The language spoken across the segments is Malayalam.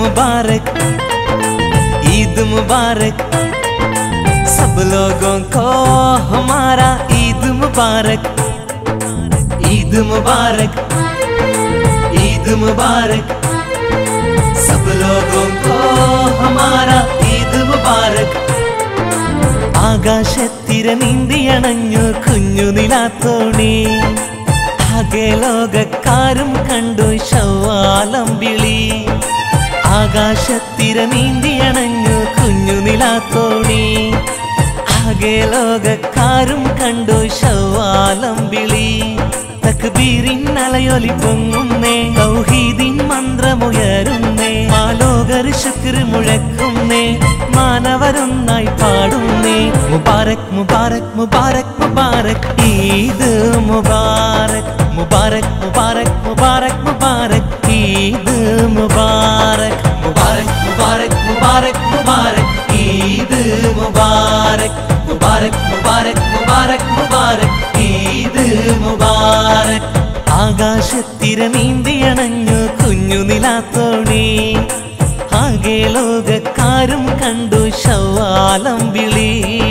मुबारक ईद मुबारक सब लोगों को हमारा ईद मुबारक ईद मुबारक ईद मुबारक सब लोगों को हमारा ईद मुबारक ആകാശത്തിര നീന്തിയണഞ്ഞു കുഞ്ഞു നിലാത്തോണി ആകെ ലോകക്കാരും കണ്ടു ശവാലം വിളി ആകാശത്തിര നീന്തിയണഞ്ഞു കുഞ്ഞു നിലാത്തോണി ആകെ ലോകക്കാരും കണ്ടു ശവാലം വിളി തക്ബീറിൻ അലയൊലി പൊങ്ങുന്നേ തൗഹീദിൻ മന്ത്രമുയരുന്നേ മാലോകർ ശുക്ർ മുഴക്കുന്നേ മാനവരൊന്നായി പാടുന്നേ മുബാരക് മുബാരക് മുബാരക് മുബാരക് ഈദ് മുബാരക് മുബാരക് മുബാരക് മുബാരക് മുബാരക് ഈദ് മുബാരക് മുബാരക് മുബാരക് മുബാരക് മുബാരക് ഈദ് മുബാരക് മുബാരക് മുബാരക് മുബാരക് മുബാരക് ഈദ് മുബാരക് ആകാശത്തിര നീന്തിയണഞ്ഞു കുഞ്ഞു നിലാത്തോണി ആകെ ലോകക്കാരും കണ്ടു ശവാലം വിളി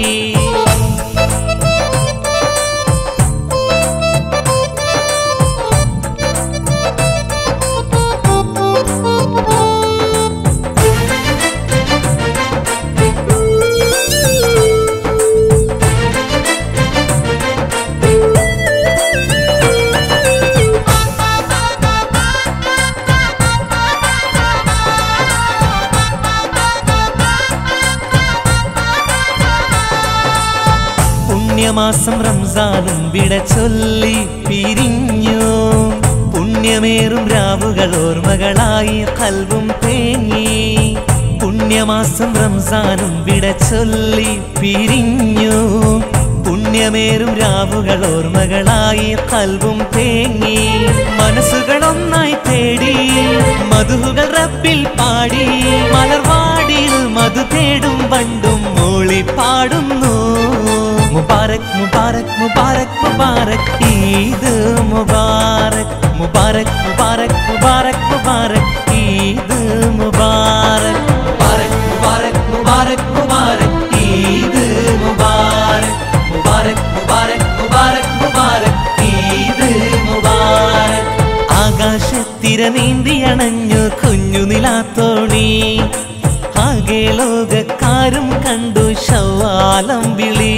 പുണ്യമാസം റംസാനും വിട ചൊല്ലി പിരിഞ്ഞു പുണ്യമേറും രാവുകൾ ഓർമ്മകളായി കൽവും തേങ്ങി പുണ്യമാസം റംസാനും വിട ചൊല്ലി പിരിഞ്ഞു പുണ്യമേറും രാവുകൾ ഓർമ്മകളായി കൽവും തേങ്ങി മനസ്സുകൾ ഒന്നായി തേടി മധുകൾ റബ്ബിൽ പാടി മലർവാടിയിൽ മധു തേടും പണ്ടും മൂളി പാടുന്നു മുബാരക് മുബാരക് മുബാരക് മുബാരക് ഈദ് മുബാരക് മുബാരക് മുബാരക് മുബാരക് മുബാരക് ഈദ് മുബാരക് മുബാരക് മുബാരക് മുബാരക് മുബാരക് ഈദ് മുബാരക് മുബാരക് മുബാരക് മുബാരക് മുബാരക് ഈദ് മുബാരക് ആകാശത്തിര നീന്തിയണഞ്ഞു കുഞ്ഞു നിലാത്തോണി ആകെ ലോകക്കാരും കണ്ടു ശവാലം വിളി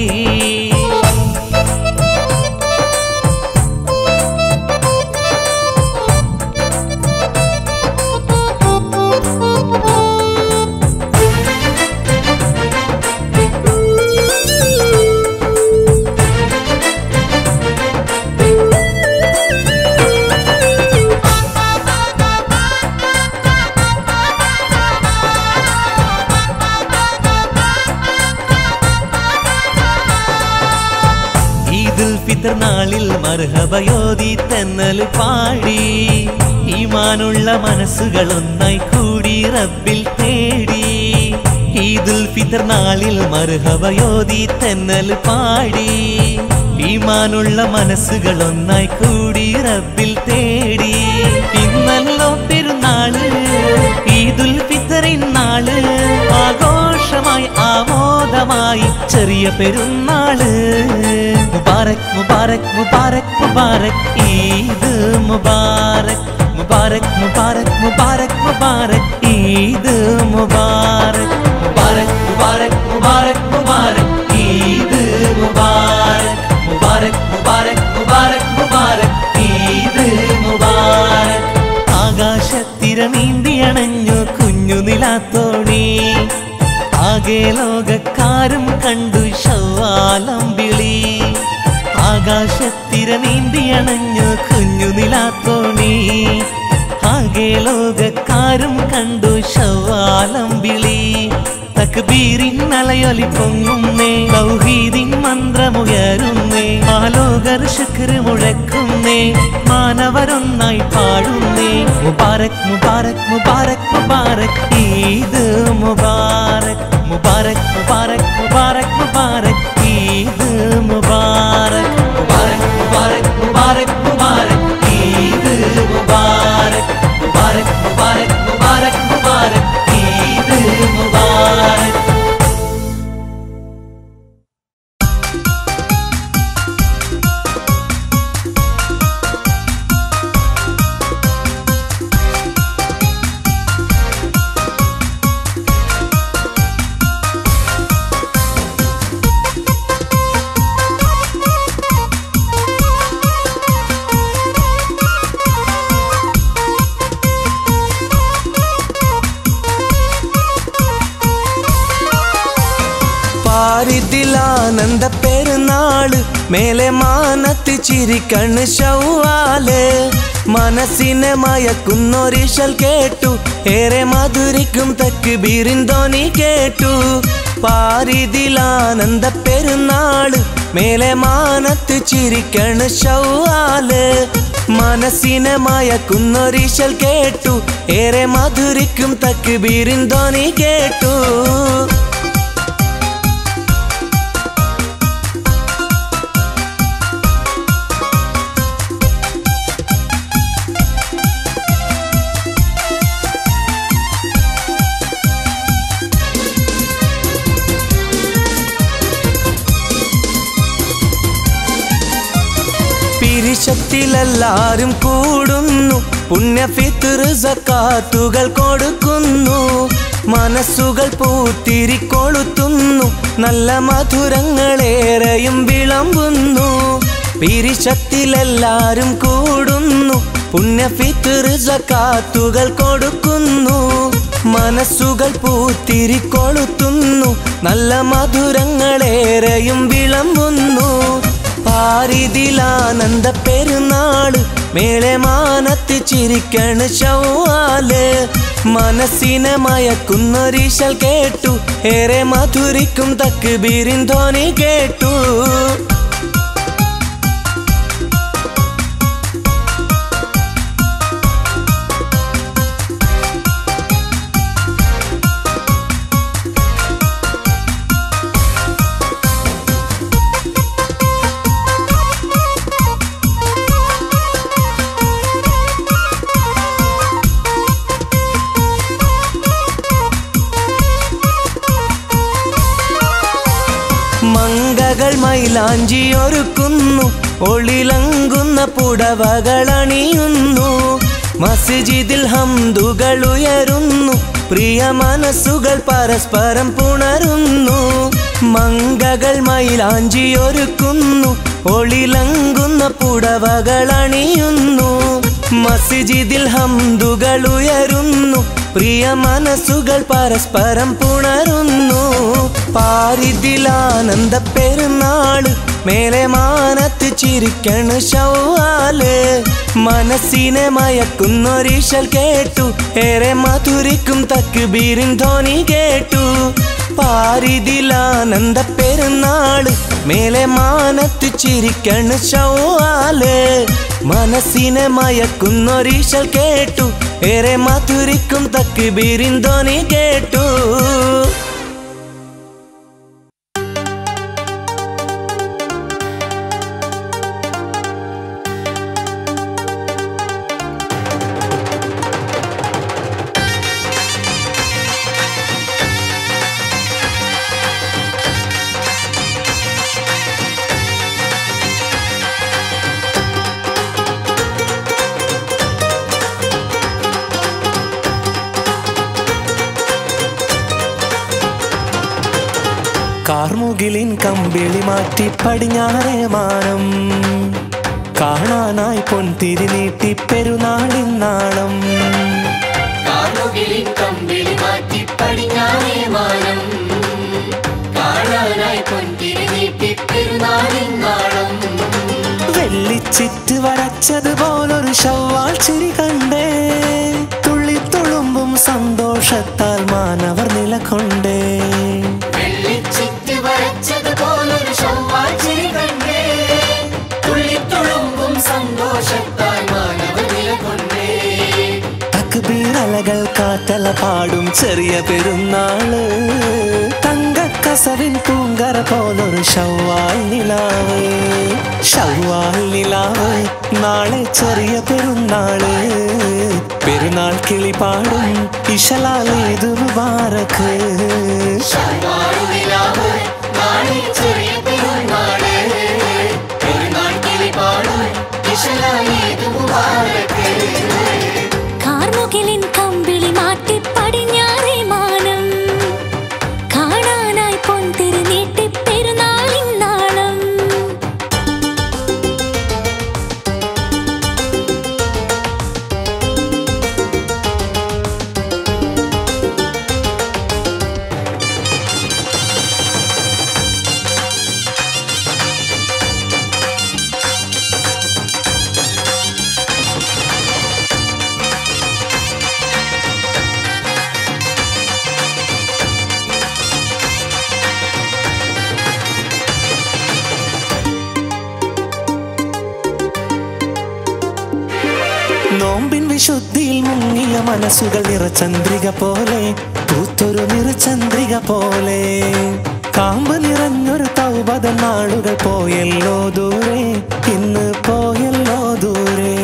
ഈദുൽ ഫിത്തർ നാളിൽ മർഹബയോതി തെന്നൽ പാടി ഈമാനുള്ള മനസ്സുകൾ ഒന്നായി കൂടി റബ്ബിൽ തേടി ഈദുൽ ഫിത്തർ നാളിൽ മർഹബയോതി തെന്നൽ പാടി ഈമാനുള്ള മനസ്സുകൾ ഒന്നായി കൂടി റബ്ബിൽ തേടി ഇന്നല്ലോ പെരുന്നാള് ഈദുൽ ഫിത്തറിൻ നാള് ആഘോഷമായി ആമോദമായി ചെറിയ പെരുന്നാള് മുബാരക് മുബാരക് മുബാരക് മുബാരക് ഈദ് മുബാരക് മുബാരക് മുബാരക് മുബാരക് മുബാരക് ഈദ് മുബാരക് മുബാരക് മുബാരക് മുബാരക് മുബാരക് ഈദ് മുബാരക് മുബാരക് മുബാരക് മുബാരക് മുബാരക് ഈദ് മുബാരക് ആകാശത്തിര നീന്തിയണഞ്ഞു കുഞ്ഞു നിലാത്തോണി ആകെ ലോകക്കാരും കണ്ടു ശവാലം വിളി ആകാശത്തിര നീന്തിയണഞ്ഞു കുഞ്ഞു നിലാത്തോണി ആകെ ലോകക്കാരും കണ്ടു ശവാലം വിളി തക്ബീറിൻ അലയൊലി പൊങ്ങുന്നേ തൗഹീദിൻ മന്ത്രമുയരുന്നേ ആലോകർ ശുക്ർ മുഴക്കുന്നേ മാനവരൊന്നായി പാടുന്നേ മുബാരക് മുബാരക് മുബാരക് മുബാരക് ഈദ് മുബാരക് മുബാരക് മുബാരക് മുബാരക് മുബാരക് ഈദ് മുബാരക് മുബാരക് മുബാരക് മുബാരക് മുബാരക് ഈദ് മുബാരക് മുബാരക് മുബാരക് മുബാരക് മുബാരക് പാരിതിലാനന്ദ പെരുന്നാള് മേലെ മാനത്ത് ചിരിക്കണ്ണ് ഷൗവാല് മനസ്സിനെ മയക്കുന്നൊരിശൽ കേട്ടു ഏറെ മധുരിക്കും തക്ക് ബീറിന്തോനി കേട്ടു പാരിതിലാനന്ദ പെരുന്നാള് മേലെ മാനത്ത് ചിരിക്കണ് ഷൗവാല് മനസ്സിനെ മയക്കുന്നൊരിശൽ കേട്ടു ഏറെ മധുരിക്കും തക്ക് ബീറിന്തോനി കേട്ടു പിരിശത്തിലെല്ലാരും കൂടുന്നു പുണ്യഫിത്തുർ സക്കാത്തുകൾ കൊടുക്കുന്നു മനസ്സുകൾ പൂത്തിരി കൊളുത്തുന്നു നല്ല മധുരങ്ങളേറെയും വിളമ്പുന്നു പിരിശത്തിലെല്ലാരും കൂടുന്നു പുണ്യഫിത്തുർ സക്കാത്തുകൾ കൊടുക്കുന്നു മനസ്സുകൾ പൂത്തിരി കൊളുത്തുന്നു നല്ല മധുരങ്ങളേറെയും വിളമ്പുന്നു പാരിതിലാനന്ദ പെരുന്നാള് മേളെ മാനത്ത് ചിരിക്കണ് ഷൗവാല് മനസ്സിനെ മയക്കുന്നൊരീശൽ കേട്ടു ഏറെ മധുരിക്കും തക്ക് ബീരിന്തോനി കേട്ടു മങ്കകൾ മൈലാഞ്ചി ഒരുക്കുന്നു ഒളിലങ്കുന്ന പുടവകൾ അണിയുന്നു മസ്ജിദിൽ ഹംദുകൾ ഉയരുന്നു പ്രിയ മനസ്സുകൾ പരസ്പരം പുണരുന്നു മങ്കകൾ മൈലാഞ്ചി ഒരുക്കുന്നു ഒളിലങ്കുന്ന പുടവകൾ അണിയുന്നു മസ്ജിദിൽ ഹംദുകൾ ഉയരുന്നു പ്രിയ മനസ്സുകൾ പരസ്പരം പുണരുന്നു പാരിതിലാനന്ദ പെരുന്നാള് മേലെ മാനത്ത് ചിരിക്കണ് ഷൗവാല് മനസ്സിനെ മയക്കുന്നൊരീശൽ കേട്ടു ഏറെ മധുരിക്കും തക്ക് ബീരിൻ ധ്വനി കേട്ടു പാരിതിലാനന്ദ പെരുന്നാള് മേലെ മാനത്ത് ചിരിക്കണ് ഷൗവാല് മനസ്സിനെ മയക്കുന്നൊരീശൽ കേട്ടു ഏറെ മധുരിക്കും തക്ക് ബീരിൻ ധ്വനി കേട്ടു കാർമുകിലിൻ കമ്പിളി മാറ്റി പടിഞ്ഞാറേ മാനം കാണാനായി പൊൻതിരി നീട്ടി പെരുന്നാളിൻ നാളം കാർമുകിലിൻ കമ്പിളി മാറ്റി പടിഞ്ഞാറേ മാനം കാണാനായി പൊന്തിരി നീട്ടി പെരുന്നാളിൻ നാളം വെള്ളിച്ചിറ്റ് വരച്ചതുപോലൊരു ശവ്വാൽ ചിരി കണ്ടേ തുള്ളിത്തുളുമ്പും സന്തോഷത്താൽ മാനവർ നിലകൊണ്ടേ വെള്ളിച്ചിറ്റ് വരച്ചതുപോലൊരു ചൊവ്വാഴ്ചരി കണ്ടേ തുള്ളിത്തുളുമ്പും സന്തോഷത്താൽ മാനവ നിലകൊണ്ടേ തക്ബീറലകൾ കാറ്റല പാടും ചെറിയ പെരുന്നാള് തങ്കക്കസവിൻ പൂങ്കര പോലൊരു ഷവ്വാൽ നിലാവ് ഷവ്വാൽ നിലാവ് നാളെ ചെറിയ പെരുന്നാള് പെരുന്നാൾ കിളി പാടും ഇഷലാലേതു മുബാറക്ക് നിലാവ് നാളെ ചെറിയ പെരുന്നാള് പെരുന്നാൾ കിളി പാടും വിശലായത് മുബാരക്ക് കാർമുകിലിൻ കമ്പിളി മാറ്റി പടിഞ്ഞാറേ മാനം കാണാനായി പൊന്തിരി നീട്ടി പെരുന്നാളിൻ നാളം വിശുദ്ധിയിൽ മുങ്ങിയ മനസ്സുകൾ നിറചന്ദ്രിക പോലെ പൂത്തൊരു നിറചന്ദ്രിക പോലെ കാമ്പ് നിറഞ്ഞൊരു തൗപത നാളുകൾ പോയല്ലോ ദൂരെ ഇന്ന് പോയല്ലോ ദൂരെ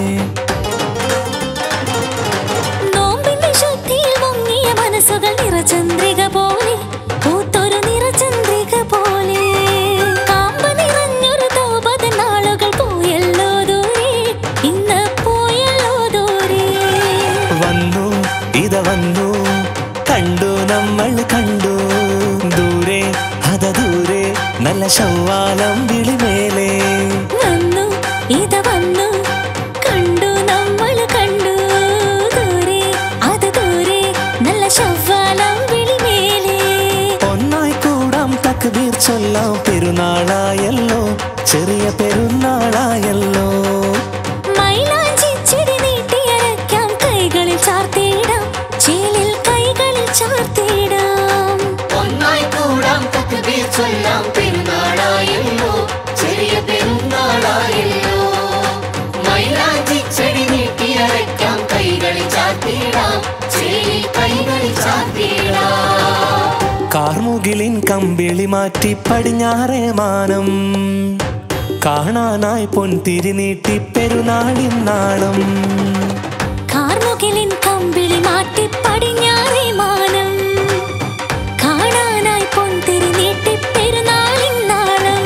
നോമ്പിന്റെ ശുദ്ധിയിൽ മുങ്ങിയ മനസ്സുകൾ നിറചന്ദ്രിക പോലെ പൂത്തൊരു നിറചന്ദ്രിക പോലെ കാമ്പ് നിറഞ്ഞൊരു തൗപത നാളുകൾ പോയല്ലോ ദൂരെ ഇന്ന് പോയല്ലോ ദൂരെ വന്നു ഇത വന്നു കണ്ടു നമ്മൾ കണ്ടു ദൂരെ അത ദൂരെ നല്ല ശവാലം വിളിമേലേ വന്നു ഇത വന്നു കണ്ടു നമ്മൾ കണ്ടു ദൂരെ അത് ദൂരെ നല്ല ശവ്വാലം വിളിമേലേ ഒന്നായി കൂടാം തക്ബീർ ചൊല്ലാം പെരുന്നാളായല്ലോ ചെറിയ പെരുന്നാളായല്ലോ മൈലാഞ്ചി ചെടി നീട്ടിയരയ്ക്കാം കൈകളിൽ ചാർത്തിയിടാം ചേലിൽ കൈകളിൽ ചാർത്തിയിടാം ഒന്നായി കൂടാം തക്ബീർ ചൊല്ലാം പെരുന്നാളായല്ലോ ചെറിയ പെരുന്നാളായല്ലോ മൈലാഞ്ചി ചെടി നീട്ടിയരയ്ക്കാം കൈകളിൽ ചാത്തിയിടാം ചെറിയ കൈകളിൽ ചാത്തിയിടാം കാർമുകിലിൻ കമ്പിളി മാറ്റി പടിഞ്ഞാറേ മാനം കാണാനായി പൊൻതിരി നീട്ടി പെരുന്നാളിൻ നാളം കാർമുകിലിൻ കമ്പിളി മാറ്റി പടിഞ്ഞാറേ മാനം കാണാനായി പൊന്തിരി നീട്ടി പെരുന്നാളിൻ നാളം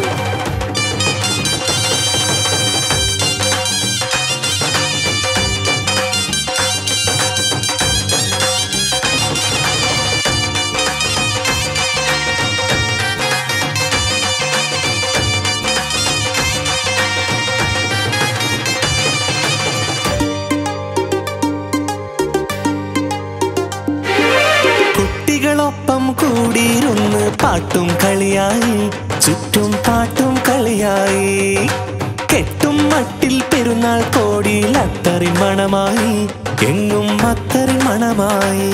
കുട്ടികളൊപ്പം കൂടിയിരുന്ന് പാട്ടും കളിയായി ചുറ്റും പാട്ടും കളിയായി കെട്ടും മട്ടിൽ പെരുന്നാൾ കോടിയിൽ അത്തറി മണമായി എങ്ങും അത്തറി മണമായി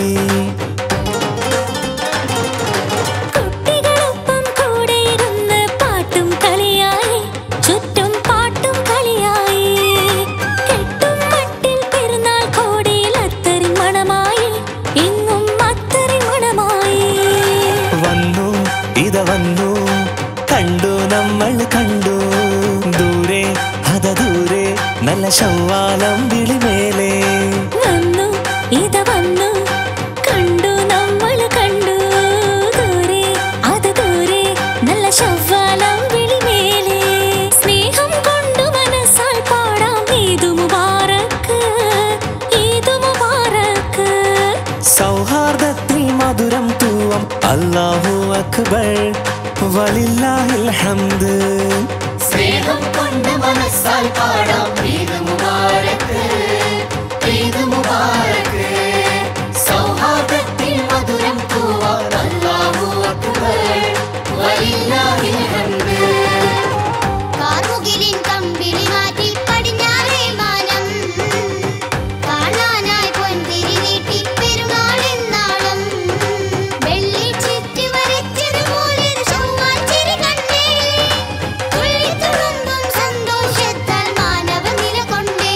കുട്ടികളൊപ്പം കൂടെയിരുന്ന് പാട്ടും കളിയായി ചുറ്റും പാട്ടും കളിയായി കെട്ടും മട്ടിൽ പെരുന്നാൾ കോടിയിൽ അത്തറി മണമായി എങ്ങും അത്തറി മണമായി വന്നു ഇത വന്നു കണ്ടു നമ്മൾ കണ്ടു ദൂരെ അത ദൂരെ നല്ല ശവാലം വിളിമേലേ വന്നു ഇത വന്നു കണ്ടു നമ്മൾ കണ്ടു ദൂരെ അത് ദൂരെ നല്ല ശവ്വാലം വിളിമേലെ സ്നേഹം കൊണ്ടു മനസ്സാൽ പാടാം ഈദു മുബാറക്ക് ഈദു മുബാറക്ക് സൗഹാർദ്ദത്തിൽ മധുരം തൂവം അല്ലാഹു അക്ബർ വലില്ലാഹിൽ ഹംദ് സ്നേഹം കൊണ്ട് മനസ്സാൽ പാടാം ഈദ് മുബാരക്ക് ഈദ് മുബാരക്ക് സൗഹാർദ്ദത്തിൽ മധുരം തൂവാൻ അല്ലാഹു അക്ബർ വലില്ലാഹിൽ ഹംദ് കാർമുകിലിൻ കമ്പിളി മാറ്റി പടിഞ്ഞാറേ മാനം കാണാനായി പൊൻതിരി നീട്ടി പെരുന്നാളിൻ നാളം വെള്ളി ചുറ്റി വരച്ചതുപോലൊരു ചൊവ്വാൽ ചിരി കണ്ടേ തുള്ളിത്തുളുമ്പും സന്തോഷത്താൽ മാനവ നിലകൊണ്ടേ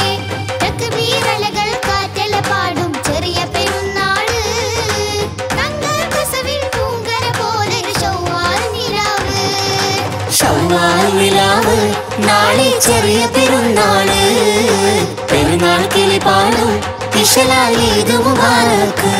തക്ബീറലകൾ കാറ്റല പാടും ചെറിയ പെരുന്നാള് തങ്ങൾ പ്രസവിൽ പൂങ്കര പോലൊരു ചൊവ്വാൽ നിലാവ് ശവ്വാൽ നിലാവ് നാളെ ചെറിയ പെരുന്നാള് പെരുന്നാൾ കിളി പാടും വിശലാൽ ഈദ് മുബാറക്ക്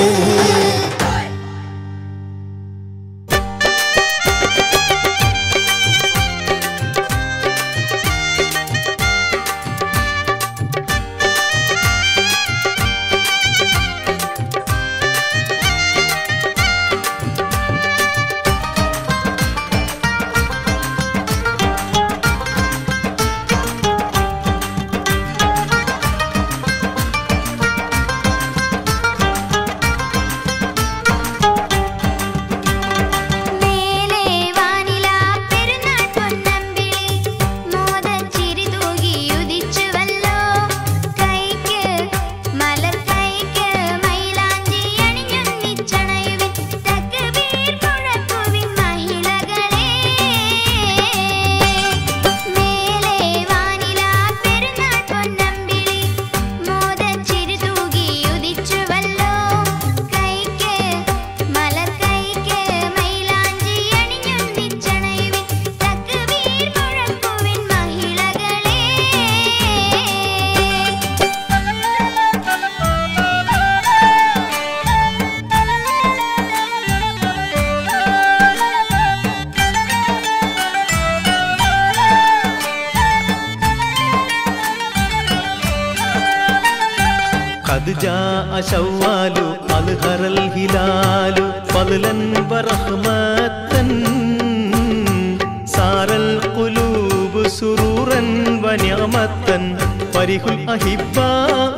മേലെ വാനിൽ قد جاء شوال أظهر الهلال فضلا ورحمة سار القلوب سرورا ونعمة فرح الأحباء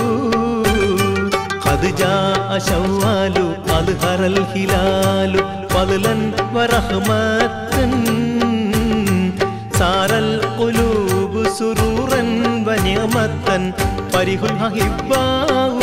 قد جاء شوال أظهر الهلال فضلا ورحمة سار القلوب سرورا ونعمة فرح الأحباء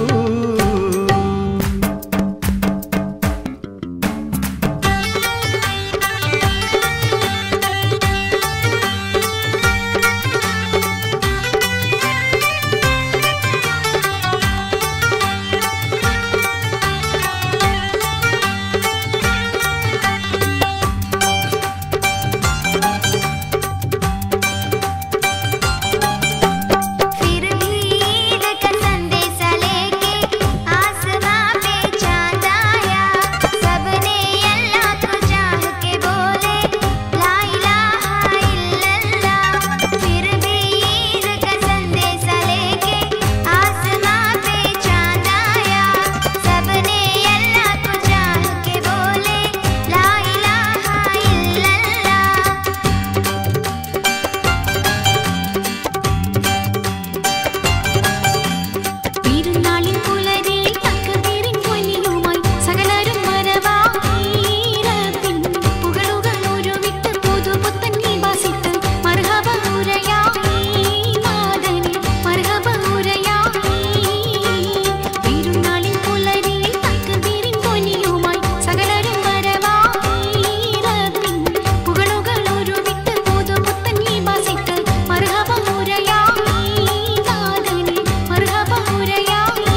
फिर भी ईद का संदेश लेके आसमां पे चांद आया सबने अल्लाह को चाह के बोले ला इलाहा इल्लल्लाह फिर भी ईद का संदेश लेके आसमां पे चांद आया सबने अल्लाह को चाह के बोले ला इलाहा इल्लल्लाह തിരുനാളിൻ പുലരിൽ തക്കബീറിൻ പൊന്നിലുമായി സകലരും വരവായിരത്തിൻ പുകളുകൾ ഒരുവിട്ട് പുതുപുത്തൻ നിവാസിത്ത് മർഹബ ഉരയായി നാദനിൽ മർഹബ ഉരയായി തിരുനാളിൻ പുലരിൽ തക്കബീറിൻ പൊന്നിലുമായി സകലരും വരവായിരത്തിൻ പുകളുകൾ ഒരുവിട്ട് പുതുപുത്തൻ നിവാസിത്ത് മർഹബ ഉരയായി നാദനിൽ മർഹബ ഉരയായി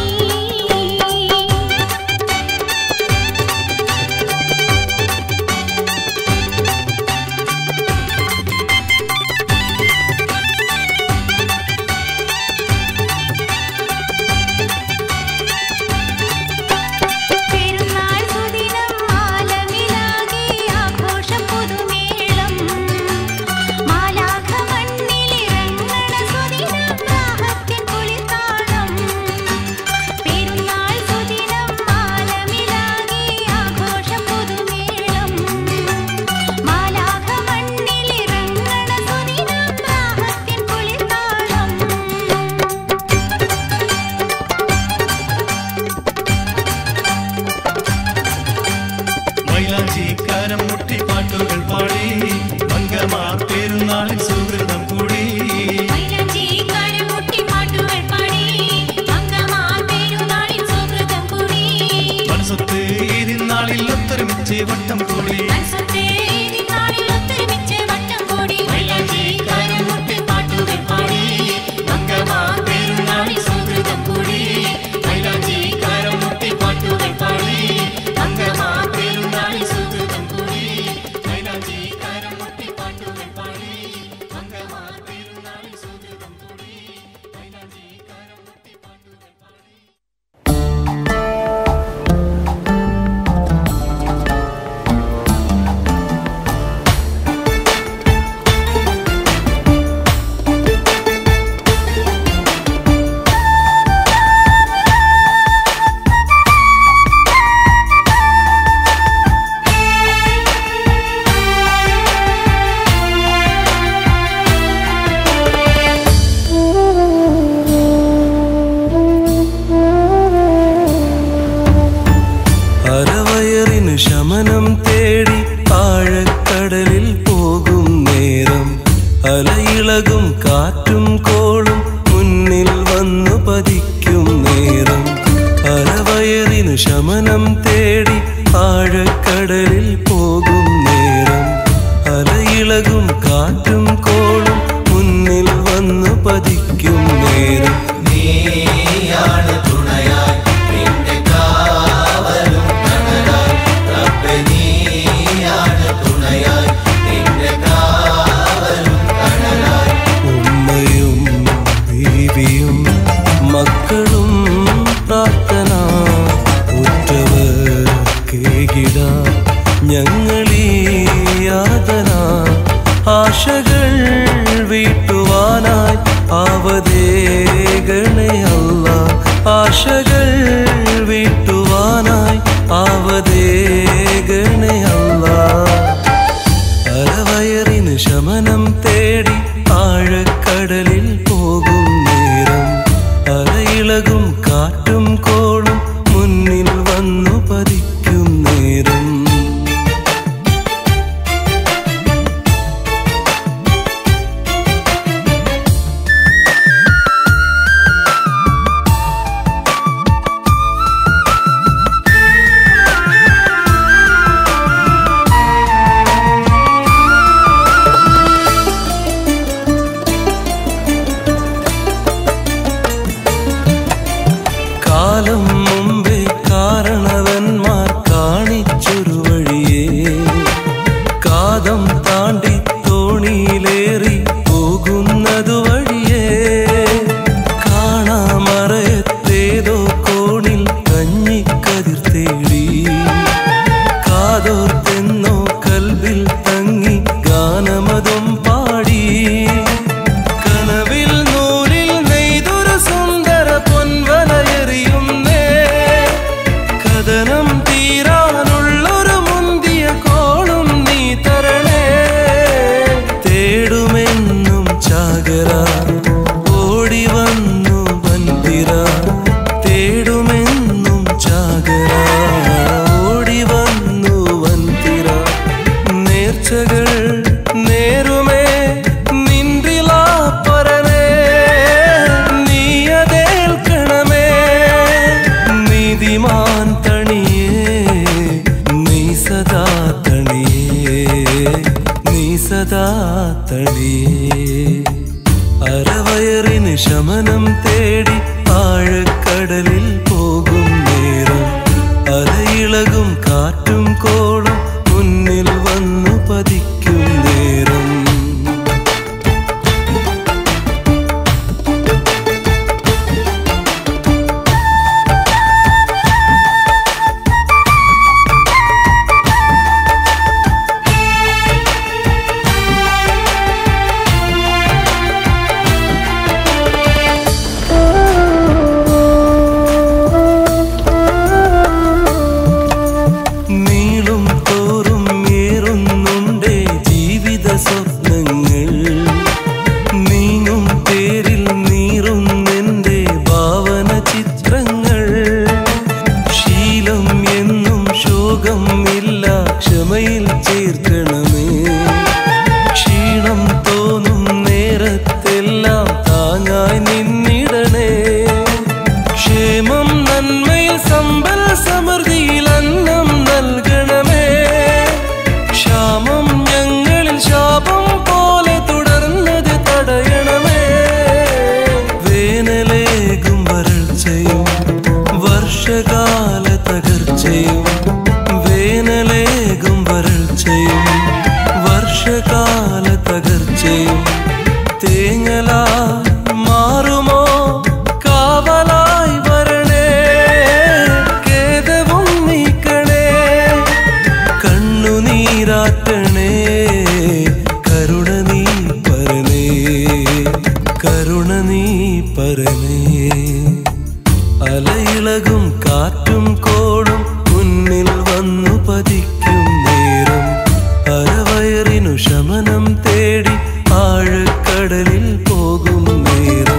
പെരുന്നാൾ സുദിനം ആലമിലാകെ ആഘോഷം പുതുമേളം മാലാഖ മണ്ണിലിറങ്ങണ സുദിനം ദാഹത്തിൻ കുളിർത്താളം പെരുന്നാൾ സുദിനം ആലമിലാകെ ആഘോഷം പുതുമേളം മാലാഖ മണ്ണിലിറങ്ങണ സുദിനം ദാഹത്തിൻ കുളിർത്താളം മൈലാഞ്ചിക്കാരം മുട്ടി പാട്ടുകൾ പാടി മംഗമാർ പെരുന്നാളിൽ സുഹൃതം കൂടി മൈലാഞ്ചിക്കാരം മുട്ടി പാട്ടുകൾ പാടി അങ്കമാർ പെരുന്നാളിൽ സുഹൃതം കൂടി മനസ്സൊത്ത് ഇരുന്നാളിൽ ഒത്തൊരുമിച്ച് വട്ടം കൂടി മനസ്സൊത്തേ ഇതിനാളിൽ ഒത്തൊരുമിച്ച് വട്ടം കൂടി മൈലാഞ്ചിക്കാരം മുട്ടി പാട്ടുകൾ പാടി അങ്കമാർ പെരുന്നാളിൽ സുഹൃതം കൂടി മൈലാഞ്ചിക്കാരം മുട്ടി പാട്ടുകൾ പാടി അങ്കമാർ പെരുന്നാളിൽ സുഹൃതം കൂടി മൈലാഞ്ചിക്കാരം മുട്ടി പാട്ടുകൾ പാടി അങ്കമാർ പെരുന്നാളിൽ സുഹൃതം കൂടി മൈലാഞ്ചിക്കാരം മുട്ടി പാട്ടുകൾ പാടി അരവയറിന് ശമനം തേടി ആഴക്കടലിൽ പോകും നേരം അലയിളകും കാറ്റും കോളും മുന്നിൽ വന്നു പതിക്കും നേരം അരവയറിന് ശമനം തേടി ആഴക്കടലിൽ പോകും നേരം അലയിളകും കാറ്റും കോളും മുന്നിൽ വന്നു പതിക്കും നേരം ഉമ്മയും ബീവിയും മക്കളും പ്രാർത്ഥന ഉറ്റവർ കേകിട ഞങ്ങളീ യാതന ആശകൾ വീട്ടുവാനായി ആവതേ ഗണയല്ല ആശ ആശകൾ വീട്ടുവാനായി ആവതേകണേ അല്ല അരവയറിന് ശമനം തേടി ആഴക്കടലിൽ പോകും നേരം അലയിളകും കാറ്റും കോളും മുന്നിൽ വന്നു പതിക്കും നേരം കാലം മുമ്പേ കാരണവന്മാർ കാണിച്ചൊരു വഴിയേ കാതം താണ്ടി തോണിയിലേറി പോകുന്നതു വഴിയേ കാണാമറയത്തേതോ കോണിൽ കഞ്ഞിക്കതിർ തേടി കാതോർത്തെന്നോ കൽവിൽ തങ്ങി ഗാനമതും പാടി കനവിൽ നൂലിൽ നെയ്തൊരു സുന്ദര പൊൻവലയെറിയുന്നേ കഥനം തീരാനുള്ളൊരു മുന്തിയ കോളും നീ തരണേ തേടുമെന്നും ചാകര ഓടി വന്നു വന്തിര തേടുമെന്നും ചാകര ഓടി വന്നു വന്തിര നേർച്ചകൾ നേരുമേ നിൻറിലാ പരനേ നീയതേൽക്കണമേ നീതിമാൻ തണിയേ നീ സദാ തണിയേ നീ സദാ തണിയേ അരവയറിന് ശമനം തേടി ആഴക്കടലിൽ പോകും നേരം അലയിളകും കാറ്റും കോളും മുന്നിൽ വന്നു പതിക്കും നേരം നീളും തോറും ഏറുന്നുണ്ടേ ജീവിത സ്വപ്നങ്ങൾ നീങ്ങും പേരിൽ നീറുന്നെന്റെ ഭാവന ചിത്രങ്ങൾ ശീലം എന്നും ശോകം ഇല്ല ക്ഷമയിൽ ചേർക്കണമേ ക്ഷീണം തോന്നും നേരത്തെല്ലാം താങ്ങായി നിന്നിടണേ ക്ഷേമം നന്മയിൽ സമ്പൽ സമൃദ്ധിയിൽ അന്നം നൽകണമേ ക്ഷാമം ഞങ്ങളിൽ ശാപം പോലെ തുടർന്നത് തടയണമേ വേനലേകും വരൾച്ചയും വർഷകാല തകർച്ചയും വേനലേകും വരൾച്ചയും വർഷകാല തകർച്ചയും തേങ്ങലാ മാറുമോ കാവലായി വരണേ ഖേദവും നീക്കണേ കണ്ണുനീരാറ്റണേ കരുണ നീ പരനേ കരുണ നീ പരനേ അലയിളകും കാറ്റും കോളും മുന്നിൽ വന്നു പതിക്കും നേരം അരവയറിനു ശമനം തേടി ആഴക്കടലിൽ പോകും നേരം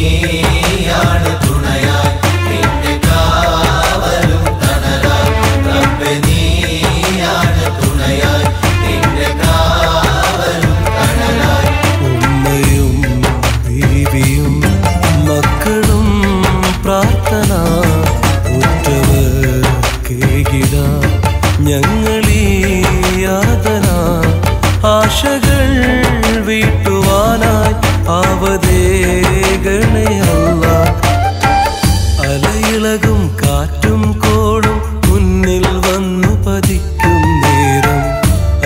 ഉമ്മയും ബീവിയും മക്കളും പ്രാർത്ഥന ഉറ്റവർ കേകിട ഞങ്ങളീ യാതന ആശകൾ വീട്ടുവാനായി ആവതേകണേ അല്ല അലയിളകും കാറ്റും കോളും മുന്നിൽ വന്നു പതിക്കും നേരം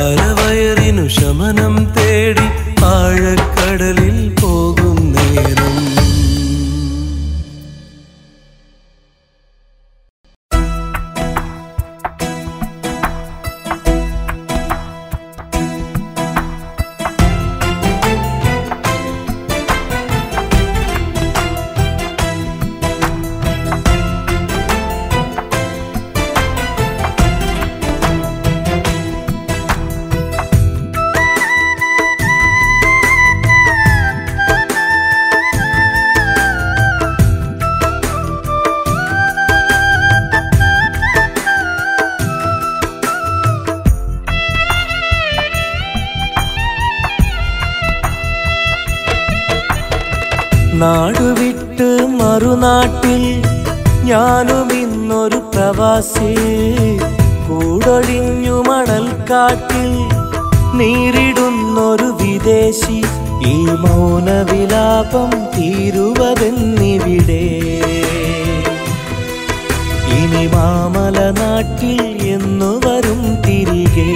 നാടുവിട്ട് മറുനാട്ടിൽ ഞാനും ഇന്നൊരു പ്രവാസി കൂടൊഴിഞ്ഞു മണൽക്കാട്ടിൽ നീരിടുന്നൊരു വിദേശി ഈ മൗനവിലാപം തീരുവതെന്നിവിടെ ഇനി മാമല നാട്ടിൽ എന്നു വരും തിരികെ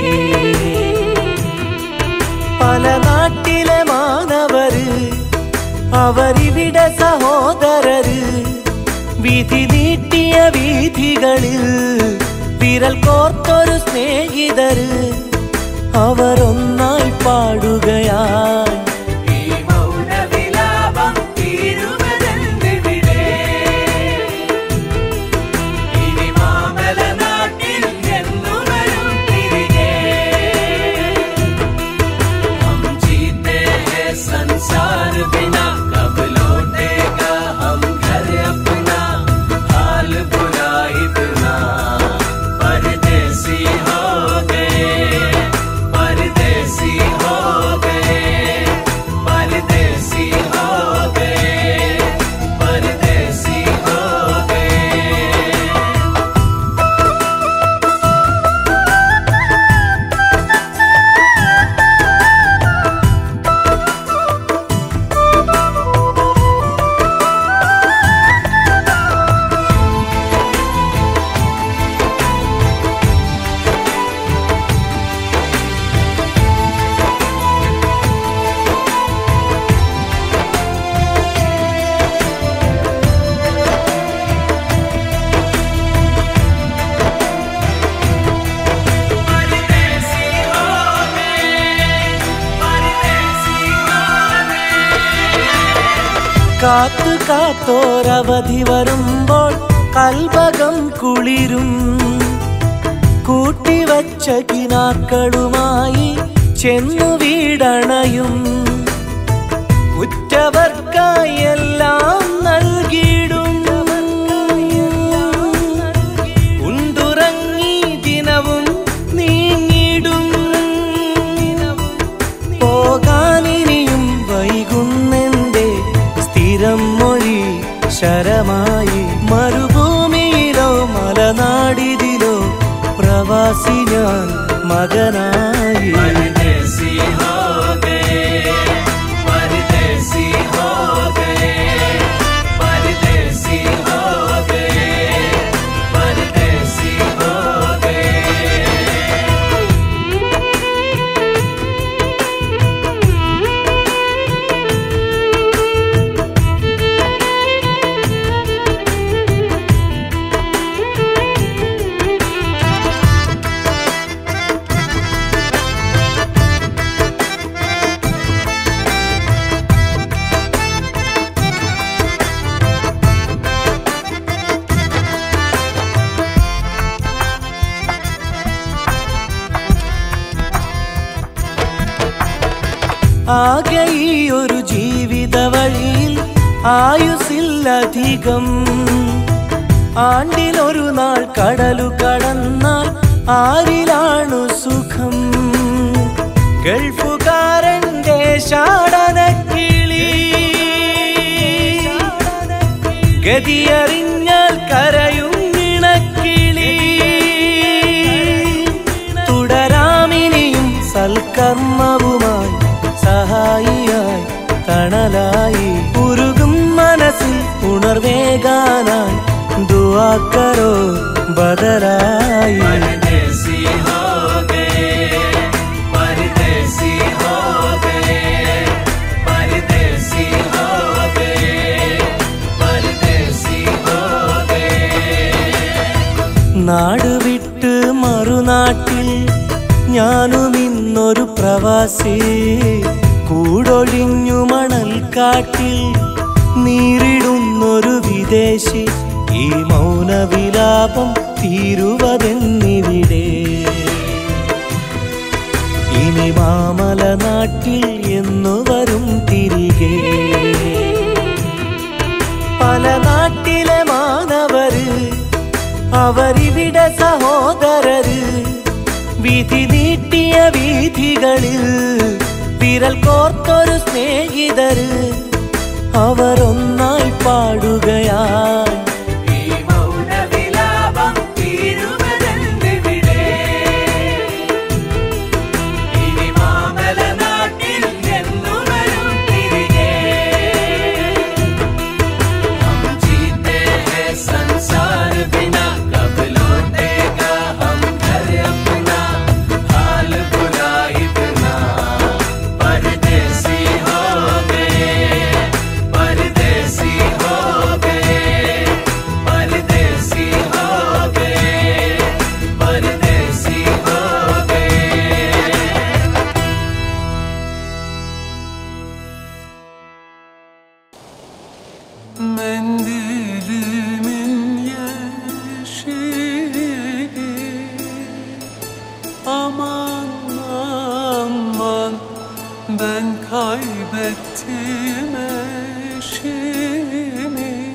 പല നാട്ടിലെ മാനവര് അവരിവിടെ സഹോദരര് വിധി നീട്ടിയ വീഥികളിൽ വിരൽ കോർത്തൊരു സ്നേഹിതര് അവരൊന്നായി പാടുകയായി ഈ മൗനവിലാപം തീരുവതെന്നിവിടെ ഇനി മാമല നാട്ടിൽ എന്നു വരും തിരികെ हम जीते हैं संसार बिना कब लौटेगा हम घर अपना हाल बुरा इतना परदेसी हो गए परदेसी हो गए परदेसी हो गए परदेसी हो गए കാത്തു കാത്തോരവധി വരുമ്പോൾ കൽഭകം കുളിരും കൂട്ടിവച്ച കിനാക്കളുമായി ചെന്നു വീടണയും ഉറ്റവർക്കായി എല്ലാം നൽകിയിടും ഉണ്ടുറങ്ങി ദിനവും നീങ്ങിടും പോകാനിനിയും വൈകുന്നെന്റെ സ്ഥിരം മൊഴി ശരമായി മരുഭൂമിയിലോ മലനാടിതിലോ പ്രവാസി ഞാൻ മകനായി परदेसी हो गए परदेसी हो गए परदेसी हो गए परदेसी हो गए ആകെ ഈ ഒരു ജീവിത വഴിയിൽ ആയുസില്ലധികം ആണ്ടിലൊരു നാൾ കടലു കടന്നാൽ ആരിലാണു സുഖം ഗൾഫുകാരന്റെ ഷാടനക്കിളി ഗതിയറിഞ്ഞാൽ കരയും ഇണക്കിളി തുടരാമിനിയും സൽക്കർമ്മവുമായി സഹായിയായി തണലായി ഉരുകും മനസ്സിൽ ഉണർവേകാനായി ദുവാക്കരോ ബദലായി परदेसी हो गए परदेसी हो गए परदेसी हो गए परदेसी हो गए നാട് വിട്ട് മറുനാട്ടിൽ ഞാനും ഇന്നൊരു പ്രവാസി കൂടൊഴിഞ്ഞു മണൽക്കാട്ടിൽ നീറിടുന്നൊരു വിദേശി ഈ മൗനവിലാപം തീരുവതെന്നിവിടെ ഇനി മാമല നാട്ടിൽ എന്നു വരും തിരികെ പല നാട്ടിലെ മാനവര് അവരിവിടെ സഹോദരര് വിധി നീട്ടിയ വീഥികളിൽ വിരൽ കോർത്തൊരു സ്നേഹിതര് അവർ ഒന്നായി പാടുകയായി ഈ മൗനവിലാപം തീരുവതെന്തിവിടെ? ഇനി മാമലനാട്ടിൽ എന്നുവരും തിരികെ. हम जीते हैं संसार बिना कब लौटेगा हम घर अपना हाल बुरा इतना परदेसी हो गए परदेसी हो गए परदेसी हो गए परदेसी हो गए Mendilimin yeşili Aman aman ben kaybettim eşimi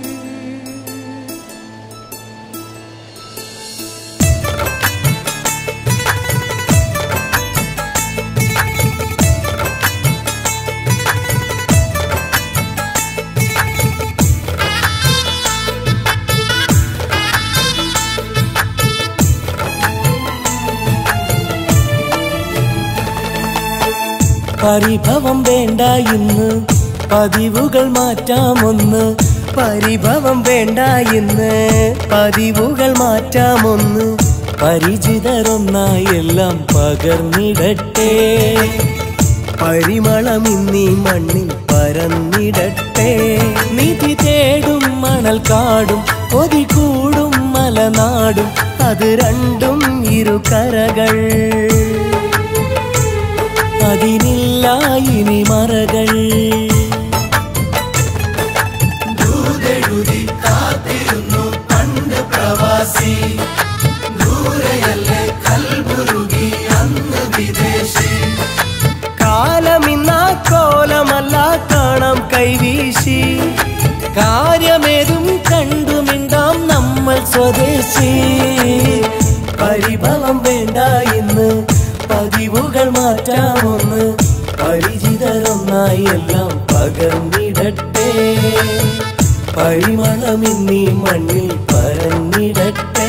പരിഭവം വേണ്ട ഇന്ന് പതിവുകൾ മാറ്റാമൊന്ന് പരിഭവം വേണ്ട ഇന്ന് പതിവുകൾ മാറ്റാമൊന്ന് പരിചിതരൊന്നായി എല്ലാം പകർന്നിടട്ടെ പരിമളം ഇന്നീ മണ്ണിൽ പരന്നിടട്ടെ നിധി തേടും മണൽ കാടും കൊതി കൂടും മലനാടും അത് രണ്ടും ഇരു കരകൾ അതിനില്ല ഇനി മറകൾ കാലമിന്നാ കോലമല്ല കാണാം കൈവീശി കാര്യമേതും കണ്ടുമിണ്ടാം നമ്മൾ സ്വദേശി പരിഭവം വേണ്ട ഇന്ന് പതിവുകൾ മാറ്റാമൊന്ന് പരിചിതരൊന്നായി എല്ലാം പകർന്നിടട്ടെ പരിമളമിന്നീ മണ്ണിൽ പരന്നിടട്ടെ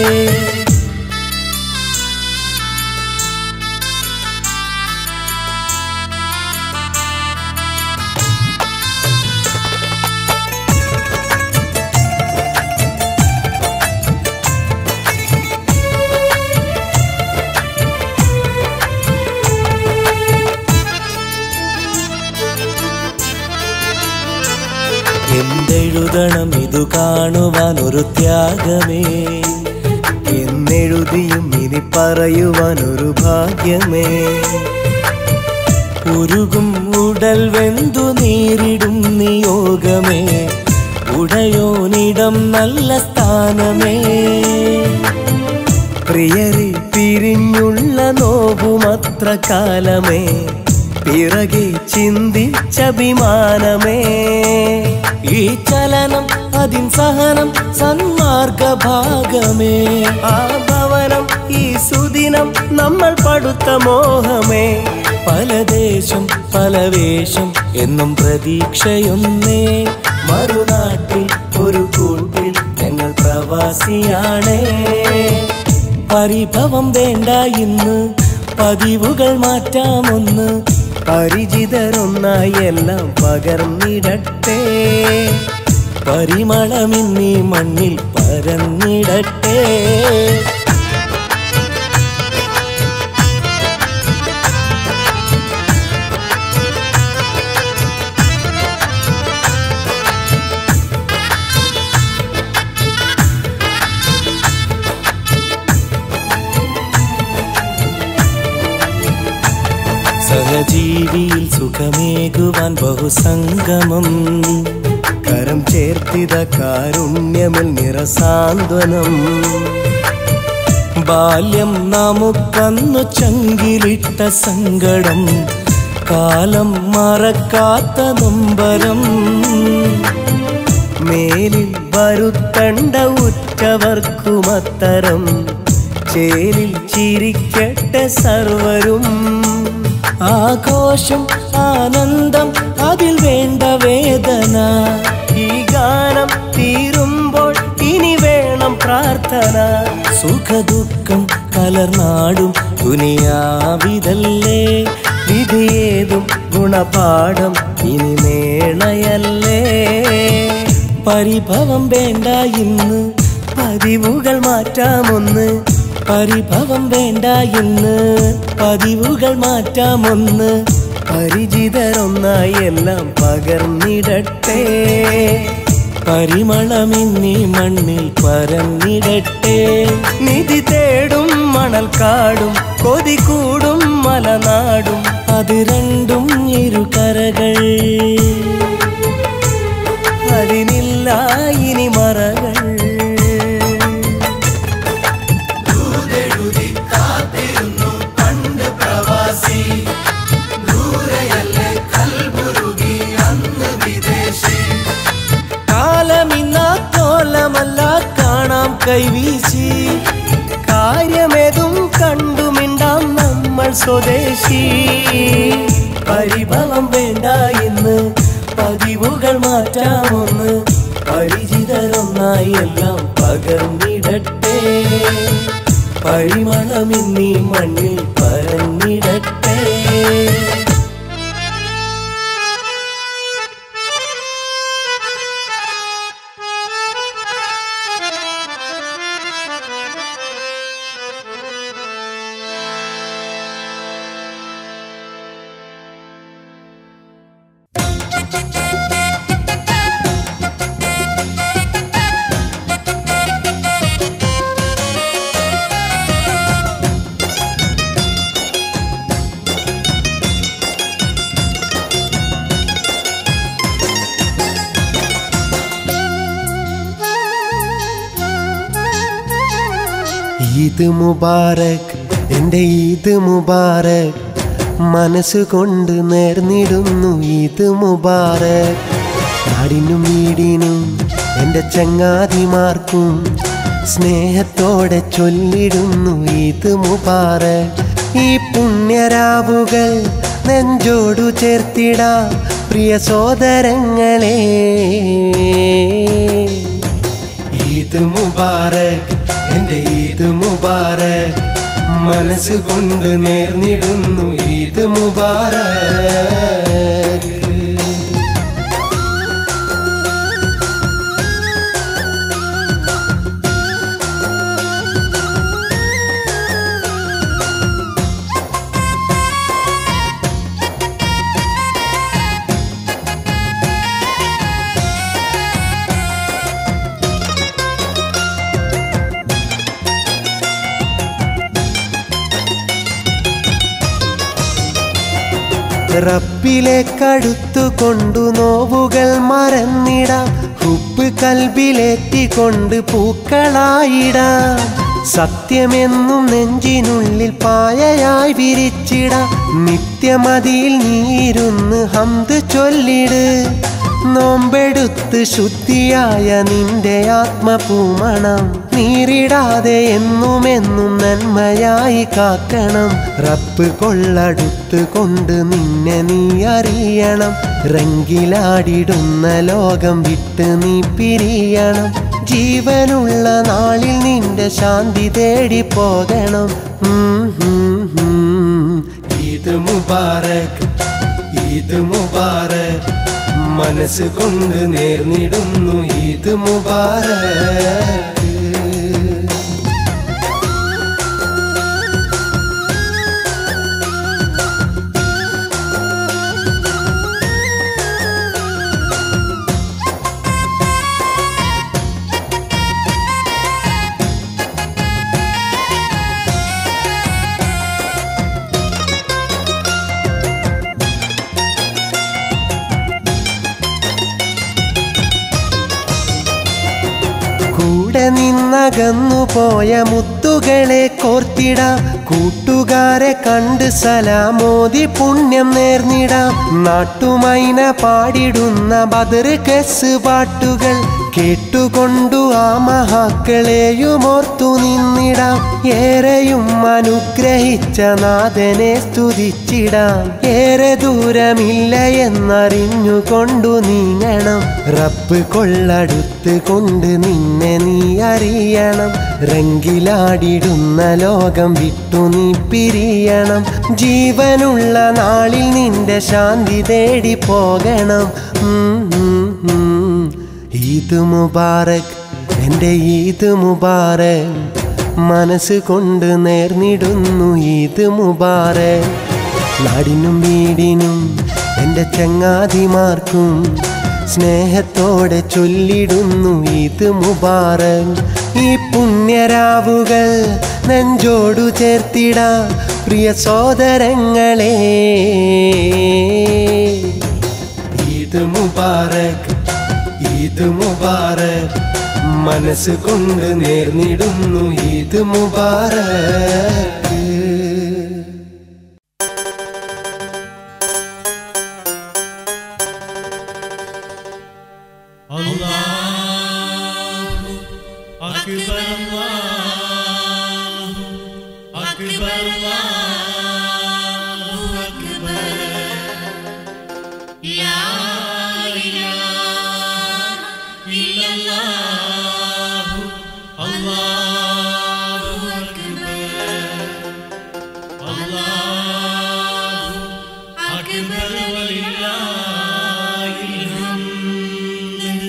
എന്തെഴുതണം ഇതു കാണുവാൻ ഒരു ത്യാഗമേ എന്നെഴുതിയും ഇനി പറയുവാൻ ഒരു ഭാഗ്യമേ ഉരുകും ഉടൽ വെന്തു നീരിടും നിയോഗമേ ഉടയോനിടം നല്ല സ്ഥാനമേ പ്രിയരെ പിരിഞ്ഞുള്ള നോവുമത്ര കാലമേ പിറകെ ചിന്തിച്ചഭിമാനമേ ഈ ചലനം അതിൻ സഹനം സന്മാർഗ ഭാഗമേ ആ ഭവനം ഈ സുദിനം നമ്മൾ പടുത്ത മോഹമേ പല ദേശം പല വേഷം എന്നും പ്രതീക്ഷയൊന്നേ മറുനാട്ടിൽ ഒരു കൂട്ടിൽ ഞങ്ങൾ പ്രവാസിയാണേ പരിഭവം വേണ്ട ഇന്ന് പതിവുകൾ മാറ്റാമൊന്ന് പരിചിതരൊന്നായി എല്ലാം പകർന്നിടട്ടെ പരിമളമിന്നീ മണ്ണിൽ പരന്നിടട്ടെ സഹജീവിയിൽ സുഖമേകുവാൻ ബഹുസംഗമം കരം ചേർത്തിത കാരുണ്യമിൽ നിറസാന്ത്വനം ബാല്യം നമുക്കന്നു ചങ്കിലിട്ട സങ്കടം കാലം മറക്കാത്ത നൊമ്പരം മേലിൽ വരുത്തണ്ട ഉറ്റവർക്കുമത്തരം ചേലിൽ ചിരിക്കട്ടെ സർവരും ആഘോഷം ആനന്ദം അതിൽ വേണ്ട വേദ വേദന ഈ ഗാനം തീരുമ്പോൾ ഇനി വേണം പ്രാർത്ഥന സുഖദുഃഖം കലർനാടും ദുനിയാവിതല്ലേ വിധിയേതും ഗുണപാഠം ഇനി മേണയല്ലേ പരിഭവം വേണ്ട ഇന്ന് പതിവുകൾ മാറ്റാമൊന്ന് പരിഭവം വേണ്ട ഇന്ന് പതിവുകൾ മാറ്റാമൊന്ന് പരിചിതരൊന്നായി എല്ലാം പകർന്നിടട്ടെ പരിമളമിന്നീ മണ്ണിൽ പരന്നിടട്ടെ നിധി തേടും മണൽക്കാടും കൊതി കൂടും മലനാടും അത് രണ്ടും ഇരുകരകൾ അതിനില്ല ഇനി മറകൾ കാലമിന്നാ കോലമല്ല കാണാം കൈവീശി കാര്യമേതും കണ്ടുമിണ്ടാം നമ്മൾ സ്വദേശി പരിഭവം വേണ്ട ഇന്ന് പതിവുകൾ മാറ്റാമൊന്ന് പരിചിതരൊന്നായി എല്ലാം പകർന്നിടട്ടെ പരിമളമിന്നീ മണ്ണിൽ പരന്നിടട്ടെ ഈദ് മുബാരക് എൻ്റെ ഈദ് മുബാരക് മനസ്സുകൊണ്ട് നേർന്നിടുന്നു ഈദ് മുബാരക് നാടിനും വീടിനും എൻ്റെ ചങ്ങാതിമാർക്കും സ്നേഹത്തോടെ ചൊല്ലിടുന്നു ഈദ് മുബാരക് ഈ പുണ്യരാവുകൾ നെഞ്ചോടു ചേർത്തിടാ പ്രിയ സോദരങ്ങളെ ഈദ് മുബാരക് എൻ്റെ ഈദ് മുബാരക് മനസ്സ് കൊണ്ട് നേർന്നിടുന്നു ഈദ് മുബാരക് റബ്ബിലേക്കടുത്തു കൊണ്ടു നോവുകൾ മറന്നിടാം ഹുബ് കൽബിലേറ്റിക്കൊണ്ട് പൂക്കളായിടാം സത്യമെന്നും നെഞ്ചിനുള്ളിൽ പായയായി വിരിച്ചിടാം നിത്യമതിയിൽ നീരുന്ന് ഹംദ് ചൊല്ലിട് നോമ്പെടുത്ത് ശുദ്ധിയായ നിന്റെ ആത്മപൂമണം നീറിടാതെ എന്നുമെന്നും നന്മയായി കാക്കണം റബ്ബ് കൊള്ളടുത്ത് കൊണ്ട് നിന്നെ നീ അറിയണം റെങ്കിലാടിടുന്ന ലോകം വിട്ട് നീ പിരിയണം ജീവനുള്ള നാളിൽ നിന്റെ ശാന്തി തേടി പോകണം ഉം, ഉം, ഉം. ഈദ് മുബാരക് ഈദ് മുബാരക് മനസ്സ് കൊണ്ട് നേർന്നിടുന്നു ഈദ് മുബാരക് കൂടെ നിന്നകന്നു പോയ മുത്തുകളെ കോർത്തിടാം കൂട്ടുകാരെ കണ്ട് സലാമോദി പുണ്യം നേർന്നിടാം നാട്ടുമൈന പാടിടുന്ന ബദർ കെസ് പാട്ടുകൾ കേട്ടുകൊണ്ടു ആ മഹാക്കളെയും ഓർത്തു നിന്നിടാം ഏറെയും അനുഗ്രഹിച്ച നാഥനെ സ്തുതിച്ചിടാം ഏറെ ദൂരമില്ല എന്നറിഞ്ഞുകൊണ്ടു നീങ്ങണം റബ്ബ് കൊള്ളടുത്ത് കൊണ്ട് നിന്നെ നീ അറിയണം റെങ്കിലാടിടുന്ന ലോകം വിട്ടു നീ പിരിയണം ജീവനുള്ള നാളിൽ നിന്റെ ശാന്തി തേടി പോകണം ഉം, ഉം, ഉം. ഈദ് മുബാറക് എൻ്റെ ഈദ് മുബാറക് മനസ്സ് കൊണ്ട് നേർന്നിടുന്നു ഈദ് മുബാറക് നാടിനും വീടിനും എൻ്റെ ചങ്ങാതിമാർക്കും സ്നേഹത്തോടെ ചൊല്ലിടുന്നു ഈദ് മുബാറക് ഈ പുണ്യരാവുകൾ നെഞ്ചോടു ചേർത്തിട പ്രിയ സോദരങ്ങളെ ഈദ് മുബാറക് ഈദ് മുബാറക് മനസ്സ് കൊണ്ട് നേർന്നിടുന്നു ഈദ് മുബാറക് അക്ബർ അല്ലാഹു അക്ബർ അല്ലാഹു അക്ബർ ലാ ഇലാഹ ഇല്ലല്ലാഹു അല്ലാഹു അക്ബർ അല്ലാഹു അക്ബർ വലില്ലാഹിൽ ഹംദ്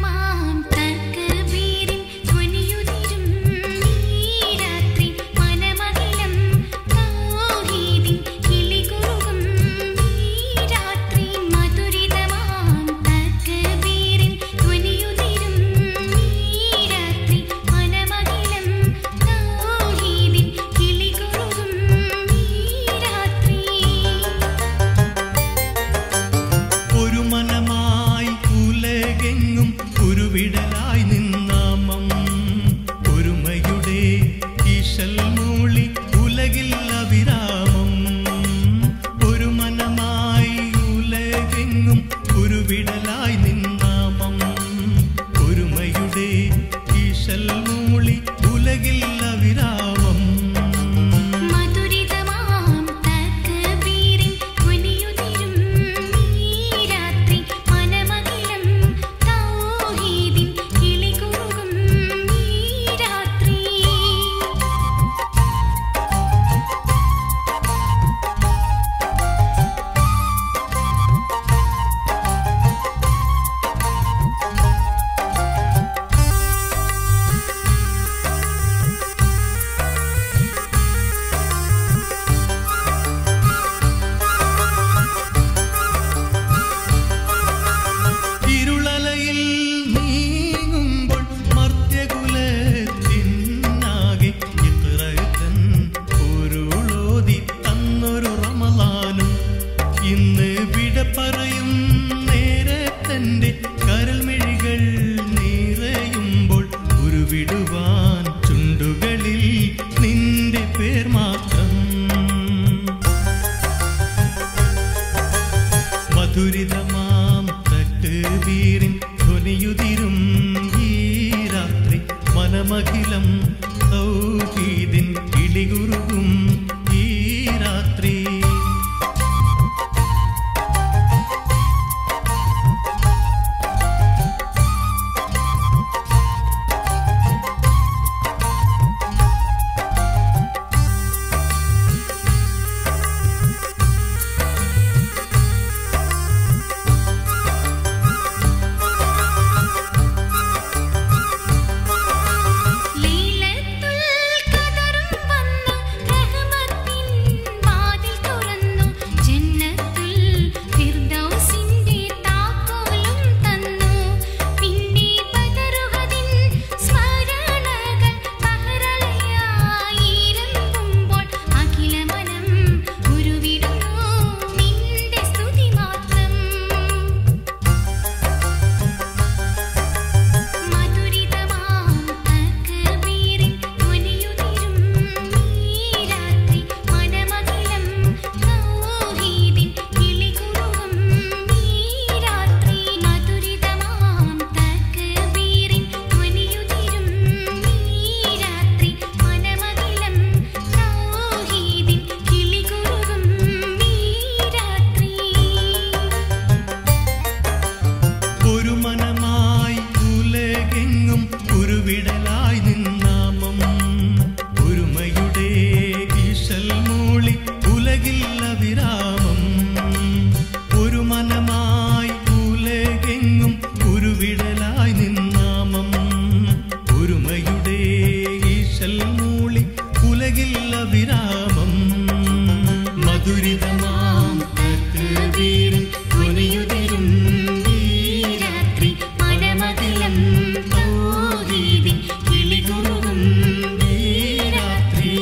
മധുരിതമാം തർക്കബീരിൻ ധ്വനിയുതിരും നീ രാത്രി മനമ പൈതൽ മൂളി ഉലകില്ല വിരാമം മധുരിതമാം തക്ബീറിൻ ധ്വനിയുതിരും ഈ രാത്രി മഴമതിലം തൗഹീദിൻ കിളികുറുകും ഈ രാത്രി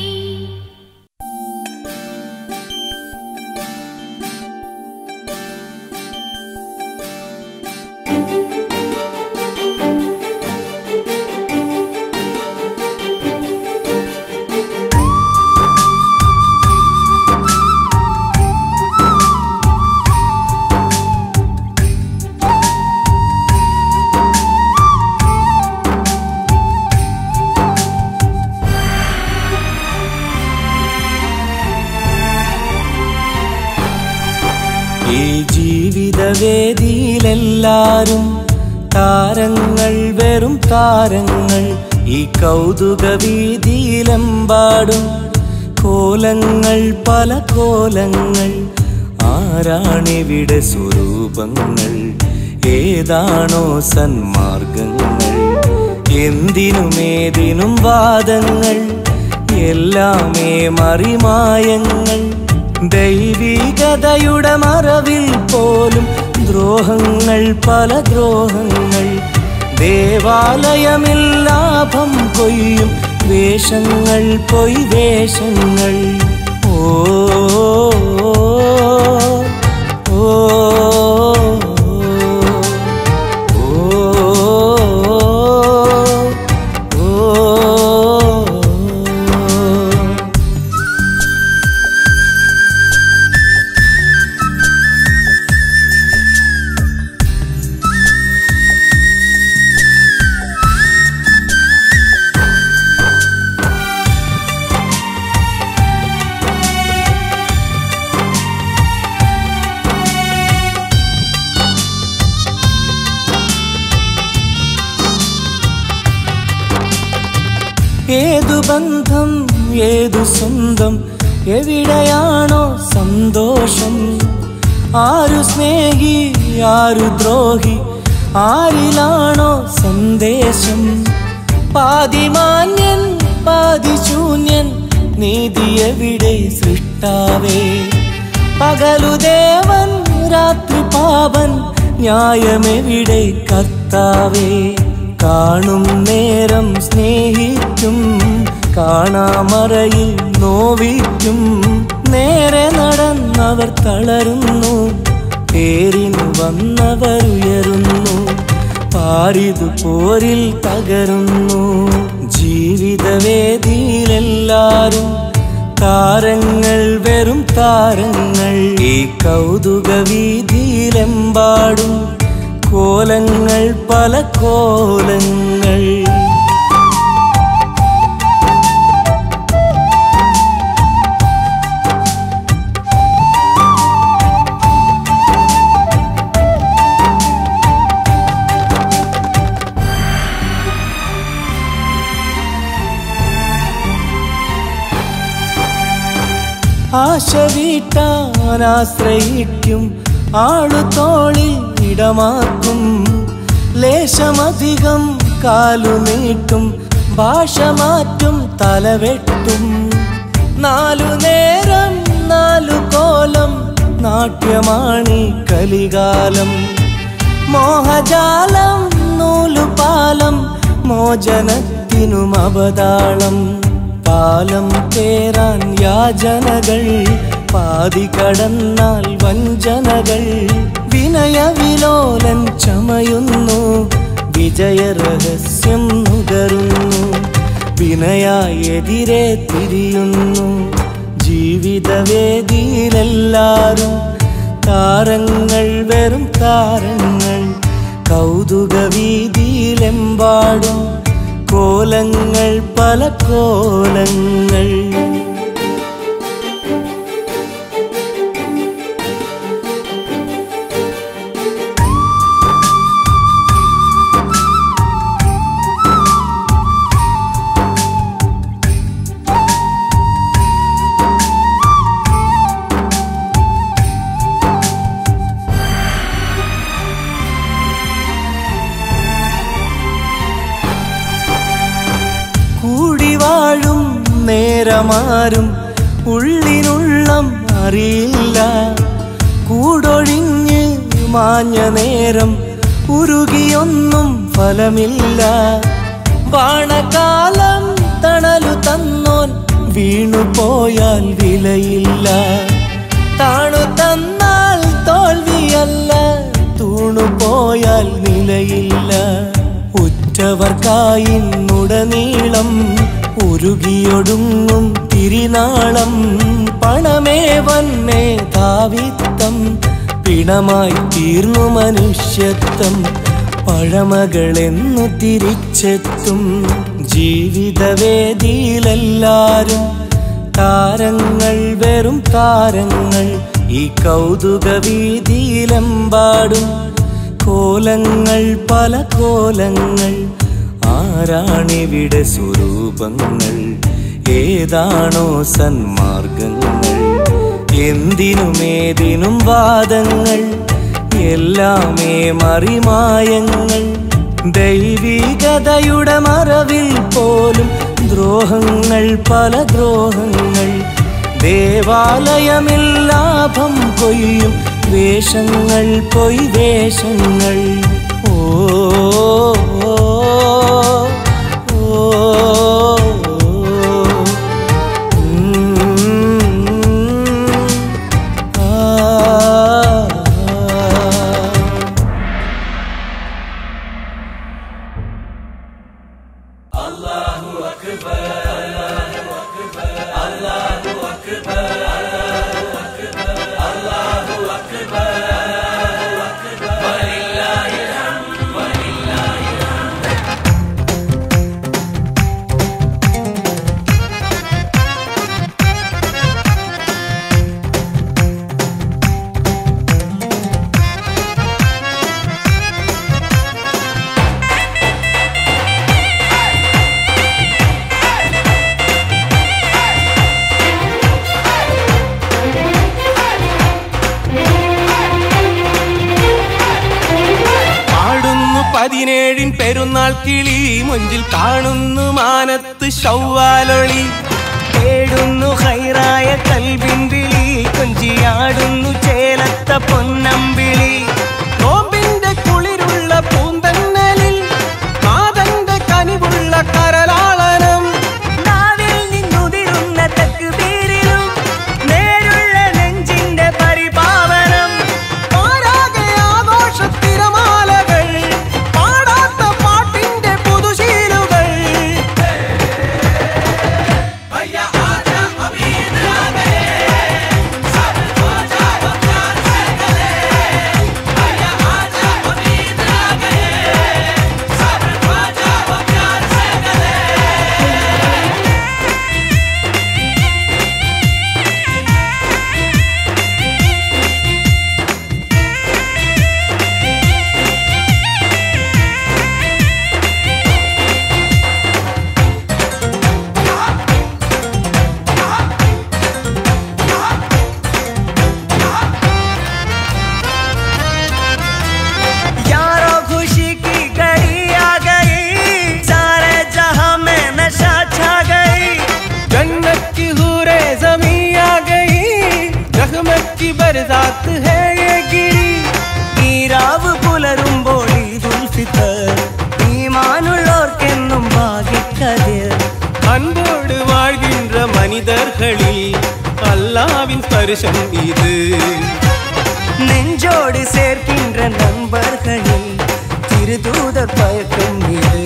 ഈ ജീവിതവേദിയിലെല്ലാരും താരങ്ങൾ വെറും താരങ്ങൾ ഈ കൗതുക വീതിയിലെമ്പാടും കോലങ്ങൾ പല കോലങ്ങൾ ആരാണിവിടെ സ്വരൂപങ്ങൾ ഏതാണോ സന്മാർഗങ്ങൾ എന്തിനുമേതിനും വാദങ്ങൾ എല്ലാമേ മറിമായങ്ങൾ ദൈവികതയുടെ മറവിൽ പോലും ദ്രോഹങ്ങൾ പല ദ്രോഹങ്ങൾ ദേവാലയമിൽ ലാഭം കൊയ്യും വേഷങ്ങൾ പൊയ് വേഷങ്ങൾ ഓ ഓ, ഓ, ഓ ഏതു ബന്ധം ഏതു സ്വന്തം എവിടെയാണോ സന്തോഷം ആരു സ്നേഹി ആരു ദ്രോഹി ആരിലാണോ സന്ദേശം പാതിമാന്യൻ പാതിശൂന്യൻ നീതി എവിടെ സൃഷ്ടാവേ പകലുദേവൻ രാത്രി പാപൻ ന്യായമെവിടെ കർത്താവേ കാണും നേരം സ്നേഹിക്കും കാണാമറയിൽ നോവിക്കും നേരെ നടന്നവർ തളരുന്നു പേരിന് വന്നവർ ഉയരുന്നു പാരിതു പോരിൽ തകരുന്നു ജീവിതവേദിയിലെല്ലാരും താരങ്ങൾ വെറും താരങ്ങൾ ഈ കൗതുക വീതിയിലെമ്പാടും കോലങ്ങൾ പല കോലങ്ങൾ ആശ വീട്ടാൻ ആശ്രയിക്കും ആളുതോളിൽ ഇടമാക്കും ലേശമധികം കാലു നീട്ടും ഭാഷ മാറ്റും തലവെട്ടും നാലു നേരം നാലു കോലം നാട്യമാണി കലികാലം മോഹജാലം നൂലുപാലം മോചനത്തിനും അബതാളം പാലം തേറാൻ യാചനകൾ പാതി കടന്നാൽ വഞ്ചനകൾ വിനയവിലോലൻ ചമയുന്നു വിജയരഹസ്യം നുകരുന്നു വിനയായി എതിരെ തിരിയുന്നു ജീവിതവേദിയിലെല്ലാരും താരങ്ങൾ വെറും താരങ്ങൾ കൗതുക വീതിയിലെമ്പാടും കോലങ്ങൾ പല കോലങ്ങൾ കൂടി നേരമാരും ഉള്ളിനുള്ളം അറിയില്ല കൂടൊഴിഞ്ഞ് മാഞ്ഞ നേരം ഉരുകിയൊന്നും ഫലമില്ല വാണകാലം തണലു തന്നോൻ വീണുപോയാൽ വിലയില്ല താണു തന്നാൽ തോൽവിയല്ല തൂണുപോയാൽ നിലയില്ല ഉറ്റവർക്കായിന്നുടനീളം ഉരുകിയൊടുങ്ങും തിരിനാളം പണമേ വന്നേ താവിത്തം പിണമായി തീർന്നു മനുഷ്യത്വം പഴമകളെന്നു തിരിച്ചെത്തും ജീവിതവേദിയിലെല്ലാരും താരങ്ങൾ വെറും താരങ്ങൾ ഈ കൗതുക വീതിയിലെമ്പാടും കോലങ്ങൾ പല കോലങ്ങൾ ആരാണിവിടെ സ്വരൂപങ്ങൾ ഏതാണോ സന്മാർഗങ്ങൾ എന്തിനുമേതിനും വാദങ്ങൾ എല്ലാമേ മറിമായങ്ങൾ ദൈവികതയുടെ മറവിൽ പോലും ദ്രോഹങ്ങൾ പല ദ്രോഹങ്ങൾ ദേവാലയമിൽ ലാഭം കൊയ്യും വേഷങ്ങൾ പൊയ് വേഷങ്ങൾ ഓ ഓ, ഓ, ഉം, ആ, ആ. പാടുന്നു പതിനേഴിൻ പെരുന്നാൾ കിളി മുഞ്ചിൽ കാണുന്നു മാനത്ത് ശൗവാലൊളി തേടുന്നു ഹൈറായ കൽവിൻ വിളി കൊഞ്ചിയാടുന്നു ചേലത്ത പൊന്നമ്പിളി നോമ്പിന്റെ കുളിരുള്ള പൂന്തന്നലിൽ നാദന്റെ കനിവുള്ള കരലാളനം നാവിൽ നിന്നുതിരുന്ന തക്ബീരിലും നേരുള്ള നെഞ്ചിന്റെ പരിപാവനം പാരാകെ ആഘോഷത്തിരമാലകൾ പാടാത്ത പാട്ടിന്റെ പുതുശീലുകൾ यारो खुशी की घड़ी आ गई सारे जहां में नशा छा गई जन्नत की हूरे जमी आ गई रहमत की बरसात है ये गिरी ഈരാവ് പുലരുമ്പോൾ ഈദുൽ ഫിത്തർ ഈമാനുള്ളോർക്കെന്നും ഭാഗ്യക്കതിർ அன்போடு வாழ்கின்ற மனிதர்களில் அல்லாவின் ஸ்பர்ஷம் இது நெஞ்சோடு சேர்க்கின்ற நண்பர்களில் திருதூதர் பயக்கும் இது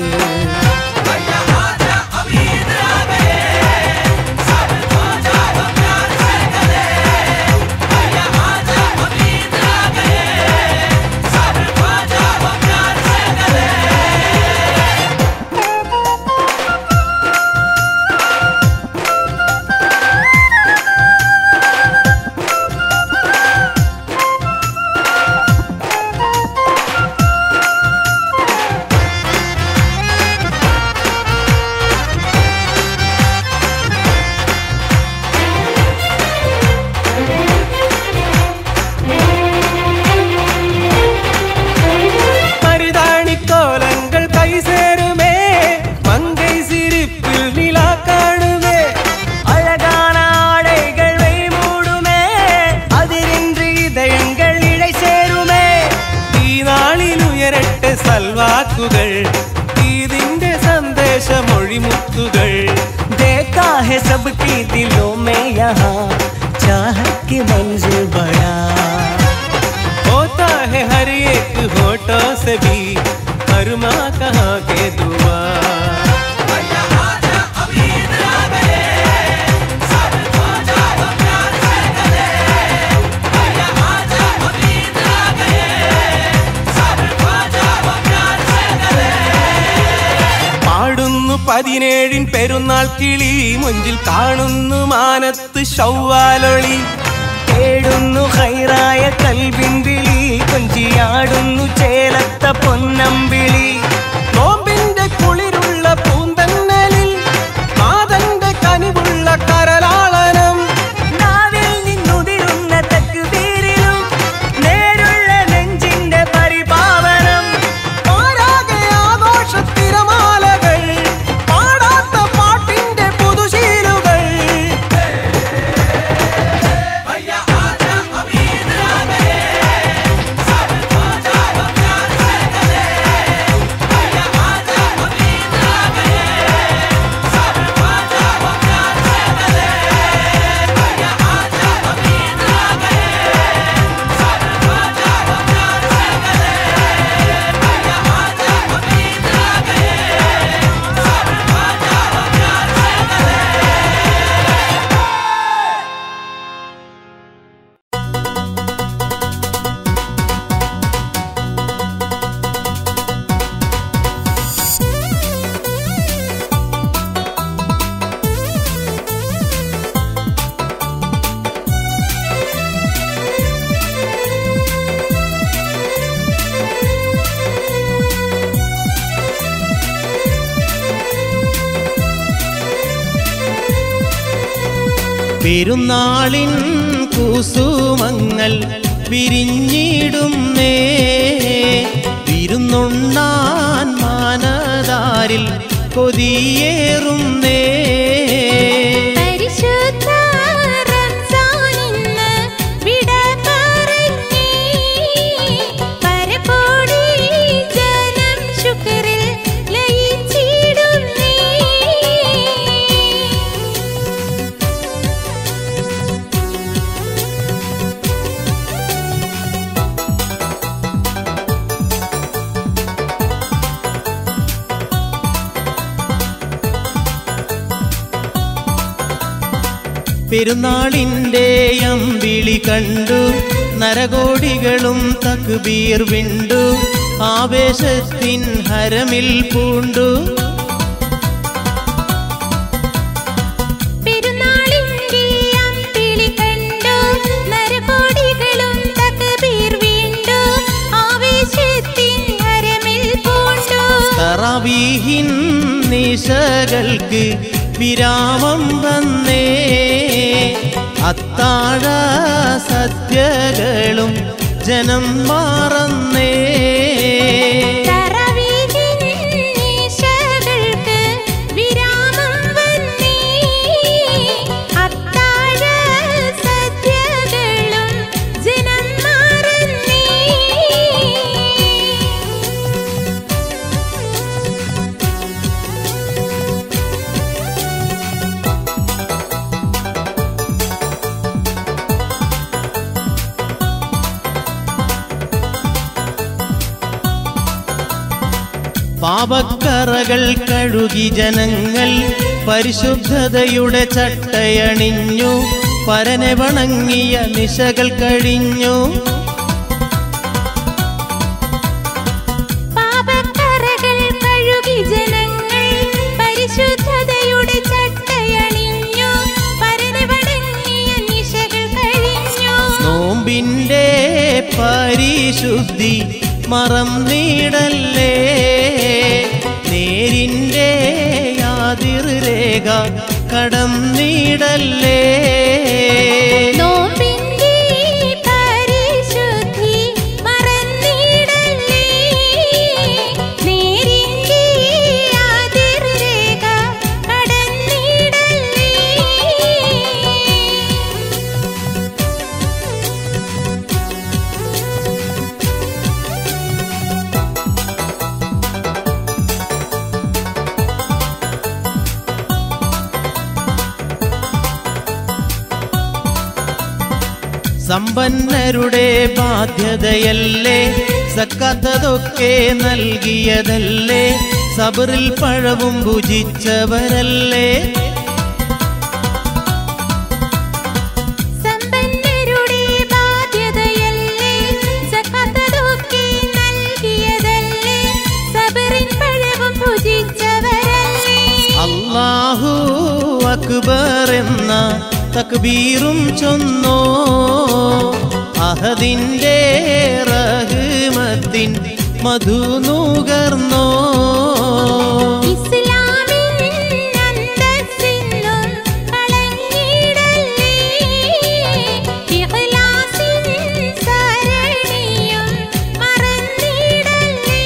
है सबकी दिलों में यहाँ चाहत की मंजिल बड़ा होता है हर एक होठों से भी हर माँ कहाँ के दुआ പാടുന്നു പതിനേഴിൻ പെരുന്നാൾ കിളി മുഞ്ചിൽ കാണുന്നു മാനത്ത് ശൗവാലൊളി തേടുന്നു ഹൈറായ കൽവിൻ വിളി കൊഞ്ചിയാടുന്നു ചേലത്ത പൊന്നമ്പിളി നോമ്പിന്റെ കുളിരുള്ള പൂന്തന്നലിൽ മാതന്റെ കനിവുള്ള കരലാളനം നാവിൽ നിന്നുതിരുന്ന തക്കുതീരിലും നേരുള്ള നെഞ്ചിന്റെ പരിപാവനം പാരാകെ ആഘോഷത്തിരമാലകൾ പാടാത്ത പാട്ടിന്റെ പുതുശീലുകൾ പെരുന്നാളിൻ കുസുമങ്ങൾ വിരിഞ്ഞിടുന്നേ വിരുന്നുണ്ണാൻ മാനതാരിൽ കൊതിയേറുന്നേ പരിശുദ്ധ റംസാനിന്ന് വിട പറഞ്ഞേ പരകോടി ജനം ശുക്രിൽ ലയിച്ചിടുന്നേ പെരുന്നാളിൻ്റെ അമ്പിളി കണ്ടു നരകോടികളും തക്ബീർ വിണ്ടു ആവേശത്തിൻ ഹരമിൽ പൂണ്ടു പെരുന്നാളിന്റെ അമ്പിളി കണ്ടു നരകോടികളും തക്ബീർ വീണ്ടു ആവേശത്തിൻ ഹരമിൽ പൂണ്ടു തറവീഹിൻ നിശകൾക്ക് വിരാമം വന്നേ അത്താഴ സദ്യകളും ജനം മാറന്നേ തറവീഹിൻ നിശകൾക്ക് വിരാമം വന്നേ അത്താഴ സദ്യകളും ജനം മാറന്നേ പാപക്കറകൾ കഴുകി ജനങ്ങൾ പരിശുദ്ധതയുടെ ചട്ടയണിഞ്ഞു പരനെ വണങ്ങിയ നിശകൾ കഴിഞ്ഞു പാപക്കറകൾ കഴുകി ജനങ്ങൾ പരിശുദ്ധതയുടെ ചട്ടയണിഞ്ഞു പരനവണങ്ങിയ നിശകൾ കഴിഞ്ഞു നോമ്പിൻ്റെ പരിശുദ്ധി മറന്നിടല്ലേ നേരിൻ്റെ യാതിർ രേഖ കടം നീടല്ലേ നോമ്പിന്റെ പരിശുദ്ധി മറന്നിടല്ലേ നേരിന്റെ അതിർരേഖ കടന്നിടല്ലേ സമ്പന്നരുടെ ബാധ്യതയല്ലേ സക്കാത്തതൊക്കെ നൽകിയതല്ലേ സബറിൽ പഴവും ഭുജിച്ചവരല്ലേ സമ്പന്നരുടെ ബാധ്യതയല്ലേ സഖാത്തതൊക്കെ നൽകിയതല്ലേ സബറിൻ പഴവും ഭുജിച്ചവരല്ലേ അല്ലാഹു അക്ബർ എന്ന തക്ബീറും ചൊന്നോ അഹദിൻ്റെ റഹ്മത്തിൻ മധു നുകർന്നോ ഇസ്ലാമിൻ അന്തസ്സിലും കളഞ്ഞിടല്ലേ ഇഖ്ലാസിൻ സരണിയും മറന്നിടല്ലേ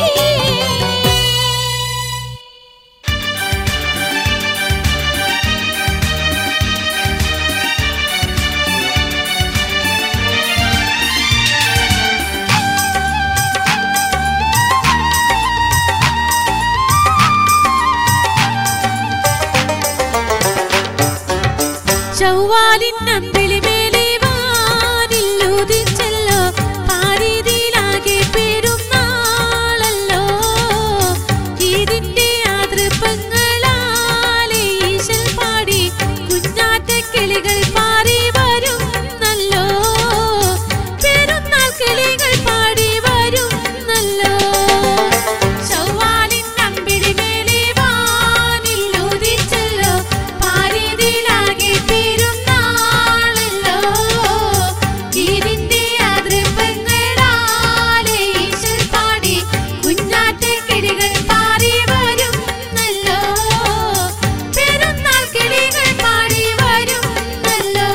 ചൊവ്വാലിൻ അമ്പിളി മേലെ വാനിൽ ഉദിച്ചല്ലോ പാരീതിയിലാകെ പെരുന്നാളല്ലോ ഇതിന്റെ ആതൃപ്പങ്ങളാലെ ഈശൽ പാടി കുഞ്ഞാറ്റ കിളികൾ പാറി വരും നല്ലോ പെരുന്നാൾ കിളികൾ പാടി വരും നല്ലോ ചൊവ്വാലിൻ അമ്പിളി മേലെ വാനിൽ ഉദിച്ചല്ലോ പാരീതിയിലാകെ പെരുന്നാളല്ലോ ഇതിന്റെ അതൃപ്പങ്ങളാലെ ഈശൽ പാടി കുഞ്ഞാറ്റ കിളികൾ പാറി വരും നല്ലോ പെരുന്നാൾ കിളികൾ പാടി വരും നല്ലോ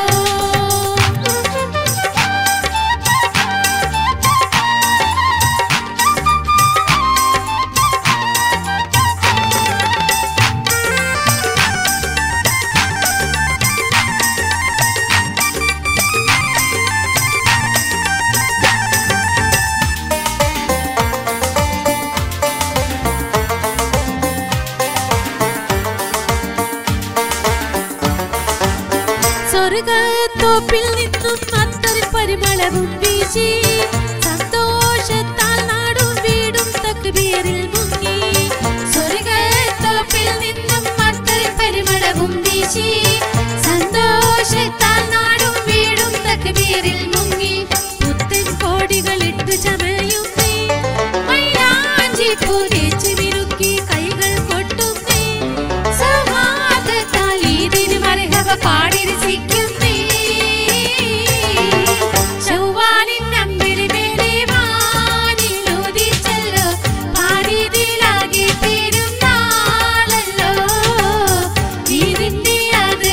സ്വർഗത്തോപ്പിൽ നിന്നും അത്തരം പരിമളവും വീശി സന്തോഷത്താൽ നാടും വീടും തക്ബീറിൽ മുങ്ങി സ്വർഗത്തോപ്പിൽ നിന്നും അത്തരം പരിമളവും വീശി സന്തോഷത്താൽ നാടും വീടും തക്ബീറിൽ മുങ്ങി പുത്തൻ കോടികളിട്ട് ചമയുന്നേ മൈലാഞ്ചി പൂതേച്ച് മിനുക്കി കൈകൾ കൊട്ടുന്നേ സൗഹാർദ്ദത്താൽ ഈദിന് മർഹബ പാടി രസിക്കുന്നേ ചൊവ്വാലിൻ അമ്പിളി മേലെ വാനിൽ ഉദിച്ചല്ലോ പാരീതിലാകെ പെരുന്നാളല്ലോ ഇതിന്റെ അത്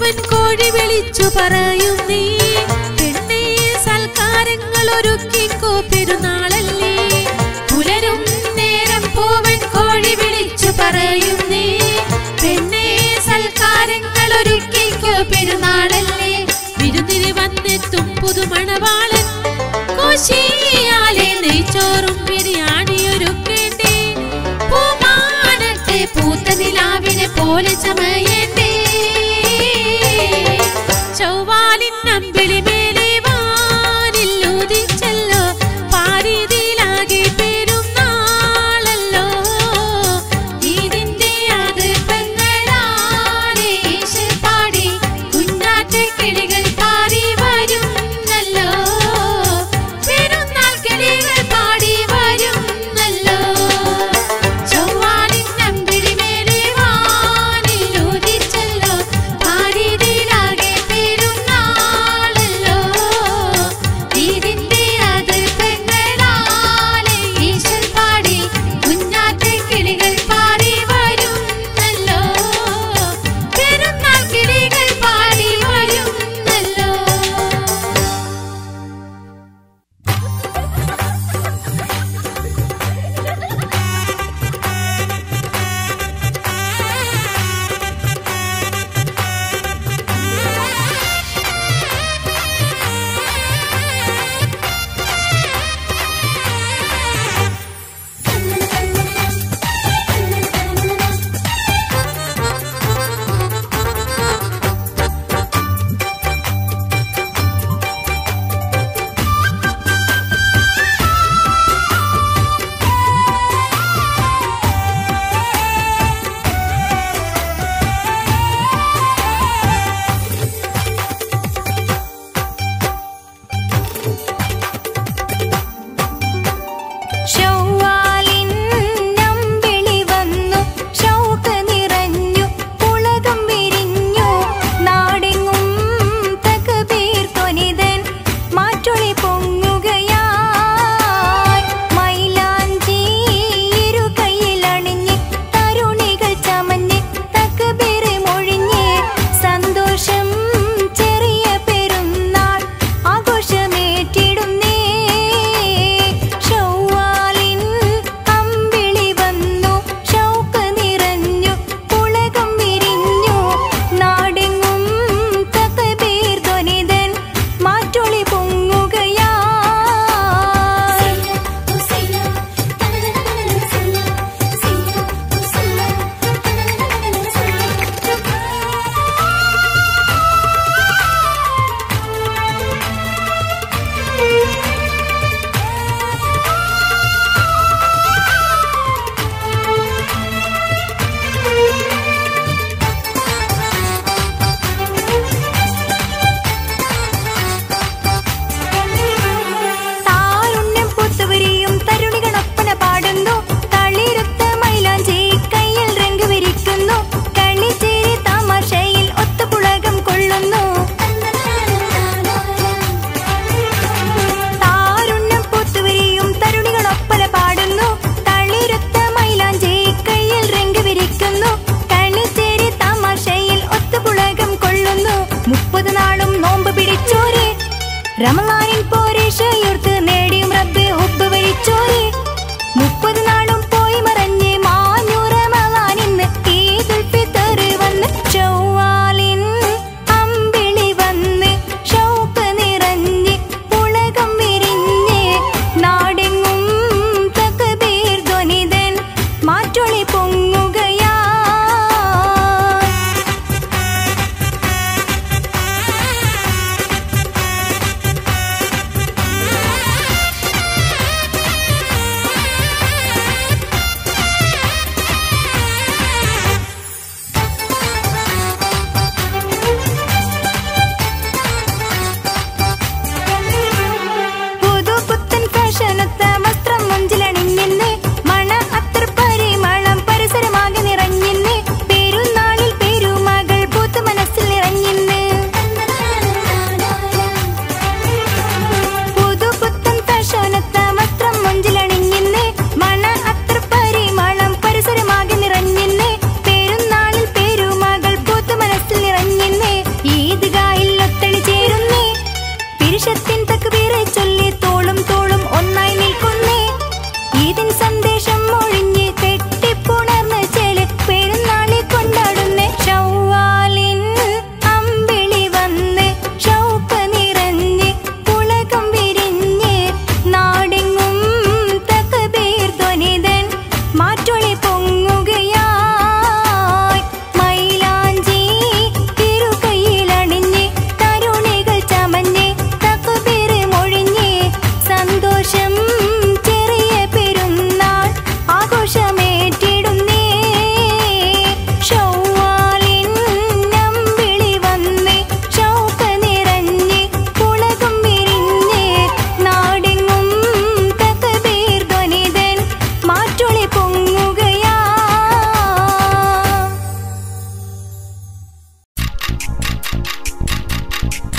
പൂവൻ കോഴി വിളിച്ചു പറയും നീ പെണ്ണേ സൽക്കാരങ്ങൾ ഒരുക്കിക്കോ പെരുന്നാളല്ലേ പുലരും നേരം പൂവൻ കോഴി വിളിച്ചു പറയും നീ പെണ്ണേ സൽക്കാരങ്ങൾ ഒരുക്കിക്കോ പെരുന്നാളല്ലേ വിരുന്നിന് വന്നെത്തും പുതുമണവാളൻ കോശിയാലെ നെയ്ച്ചോറും ബിരിയാണി ഒരുക്കേണ്ടേ പൂമാനത്തെ പൂത്ത നിലാവിനെ പോലെ ചമയേണ്ടേ ചൊവ്വാലിൻ അമ്പിളി മേലെ വാനില്ലൂതിച്ചല്ലോ പാരീതിയിലാകെ പെരുന്നാളല്ലോ ഇതിന്റെ അതിർപ്പങ്ങളാണ് യേശു പാടി കുഞ്ഞാറ്റെ കിളികൾ പാടി വരുന്നല്ലോ പെരുന്നാൾ കിളികൾ പാടി വരുന്നല്ലോ ചൊവ്വാലിൻ അമ്പിളി മേലെ വാനിലൂതിച്ചല്ലോ പാരീതിയിലാകെ പെരുന്നാളല്ലോ ഇതിന്റെ അതിർപ്പങ്ങളാലെ ഈശ്വർ പാടി കുഞ്ഞാറ്റെ കിളികൾ പാടി വരുന്നല്ലോ പെരുന്നാൾ കിളികൾ പാടി വരുന്നല്ലോ ശൗവാലിൻ നമ്പിളി വന്നു ശൗക നിറഞ്ഞു ഉലകം വിരിഞ്ഞു നാടെങ്ങും തക്ബീർ ധ്വനിതൻ മാറ്റൊളി പൊങ്ങുകയായി മൈലാഞ്ചി ഇരു കയ്യിലണിഞ്ഞ് തരുണികൾ ചമഞ്ഞ് തക്ബീർ മൊഴിഞ്ഞ് സന്തോഷം ചെറിയ പെരുന്നാൾ ആഘോഷമേറ്റിടുന്നേ ഷൗവാലിൻ അമ്പിളി വന്നു ഷൗക നിറഞ്ഞു ഉലകം വിരിഞ്ഞു നാടെങ്ങും തക്ബീർ ധ്വനിതൻ മാറ്റൊളി പൊങ്ങുകയായി താരുണ്യം പൂത്തവരെയും തരുണികളൊപ്പന പാടുന്നു തളിരുത്ത മൈലാഞ്ചി കയ്യിൽ രംഗ് വിരിക്കുന്നു കളിച്ചേരി തമാശയിൽ ഒത്തുപുളകം കൊള്ളുന്നു താരുണ്യം പൂത്തവരെയും തരുണികളൊപ്പന പാടുന്നു തളിരുത്ത മൈലാഞ്ചി കയ്യിൽ രംഗ് വിരിക്കുന്നു കളിച്ചേരി തമാശയിൽ ഒത്തുപുളകം കൊള്ളുന്നു മുപ്പത് നാളും നോമ്പ് പിടിച്ചോരെ റമലാനിൽ പോരേഷയൂർത്ത് നേടിയും റബ്ബെ ഉപ്പ് വഴിച്ചോരെ മുപ്പത് നാളും പോയി മറഞ്ഞ് മാഞ്ഞു റമലാനിന്ന് ഈദുൽ ഫിത്തർ വന്ന് ചൊവ്വാലിൻ അമ്പിളി വന്ന് ഷൗക്ക് നിറഞ്ഞ് ഉലകം വിരിഞ്ഞ് നാടെങ്ങും തക്ബീർ ധ്വനിതൻ മാറ്റൊളി പൊങ്ങുകയായി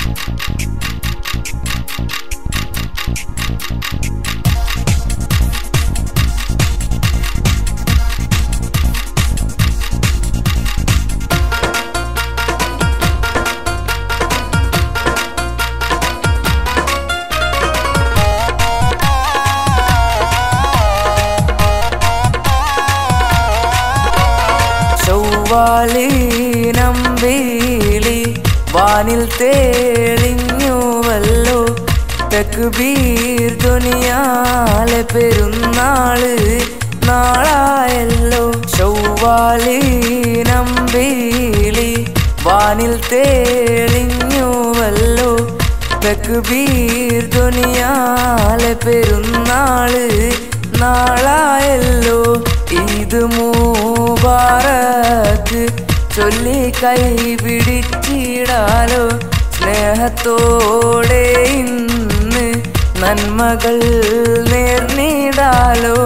ചൊവ്വാലീനം വീളി വാനിൽ തേളിഞ്ഞുവല്ലോ തെക്കുബീർ ദുനിയാലെ പെരുന്നാള് നാളായല്ലോ ചൊവ്വാലീനം വീളി വാനിൽ തേളിഞ്ഞുവല്ലോ തെക്കുബീർ ദുനിയാലെ പെരുന്നാള് നാളായല്ലോ ഈദ് മൂബാറക്ക് ചൊല്ലി കൈ പിടിച്ചിടാലോ സ്നേഹത്തോടെ ഇന്ന് നന്മകൾ നേർന്നിടാലോ